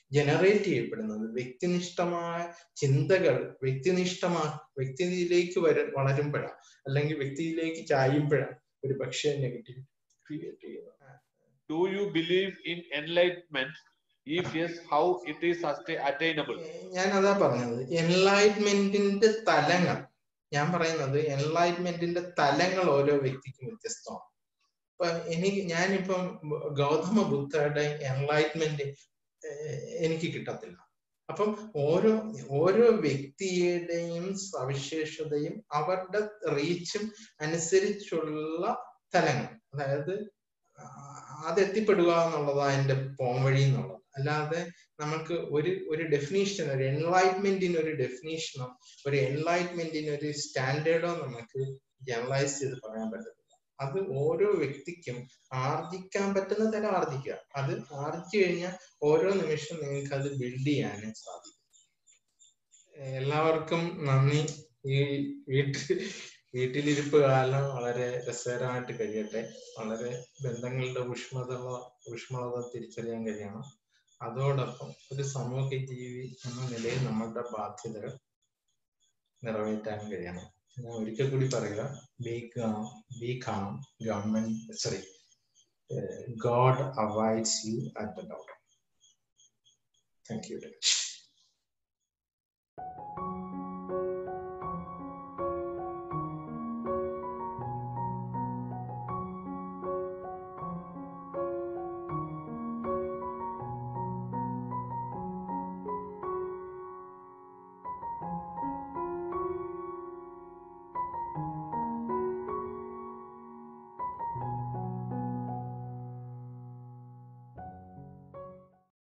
ജനറേറ്റ് ചെയ്യപ്പെടുന്നത് വ്യക്തിനിഷ്ഠമായ ചിന്തകൾ വ്യക്തിനിഷ്ഠമാ വ്യക്തിയിലേക്ക് വര വളരുമ്പോഴാണ് അല്ലെങ്കിൽ വ്യക്തിയിലേക്ക് ചായുമ്പോഴാണ് ഒരു പക്ഷേ നെഗറ്റീവ് ക്രിയേറ്റ് ചെയ്യുന്നത് Do you believe in enlightenment? If yes, how it is sustain- attainable? ഞാൻ അതാ പറഞ്ഞത് എൻലൈറ്റ്മെന്റിന്റെ തലങ്ങൾ ഞാൻ പറയുന്നത് എൻലൈറ്റ്മെന്റിന്റെ തലങ്ങൾ ഓരോ വ്യക്തിക്കും വ്യത്യസ്തമാണ് ഇപ്പൊ എനിക്ക് ഞാനിപ്പം ഗൗതമ ബുദ്ധയുടെ എൻലൈറ്റ്മെന്റ് എനിക്ക് കിട്ടത്തില്ല അപ്പം ഓരോ ഓരോ വ്യക്തിയുടെയും സവിശേഷതയും അവരുടെ റീച്ചും അനുസരിച്ചുള്ള തലങ്ങൾ അതായത് അത് എത്തിപ്പെടുക എന്നുള്ളതാണ് എൻ്റെ പോംവഴി എന്നുള്ളത് അല്ലാതെ നമുക്ക് ഒരു ഒരു ഡെഫിനീഷൻ ഒരു എൻലൈറ്റ്മെന്റിന് ഒരു ഡെഫിനീഷനോ ഒരു എൻലൈറ്റ്മെന്റിന് ഒരു സ്റ്റാൻഡേർഡോ നമുക്ക് ജനറലൈസ് ചെയ്ത് പറയാൻ പറ്റത്തില്ല അത് ഓരോ വ്യക്തിക്കും ആർജിക്കാൻ പറ്റുന്ന തരം ആർജിക്കുക അത് ആർജിച്ചു കഴിഞ്ഞാൽ ഓരോ നിമിഷം നിങ്ങൾക്ക് അത് ബിൽഡ് ചെയ്യാനും സാധിക്കും എല്ലാവർക്കും നന്ദി ഈ വീട്ടിൽ വീട്ടിലിരിപ്പ് കാലം വളരെ രസകരമായിട്ട് കഴിയട്ടെ വളരെ ബന്ധങ്ങളുടെ ഊഷ്മത ഊഷ്മളത തിരിച്ചറിയാൻ കഴിയണം അതോടൊപ്പം ഒരു സാമൂഹ്യ ജീവി എന്ന നിലയിൽ നമ്മളുടെ ബാധ്യതകൾ നിറവേറ്റാൻ കഴിയണം ഞാൻ ഒരിക്കൽ കൂടി പറയുക be calm be calm government sorry God avoids you at the doubt thank U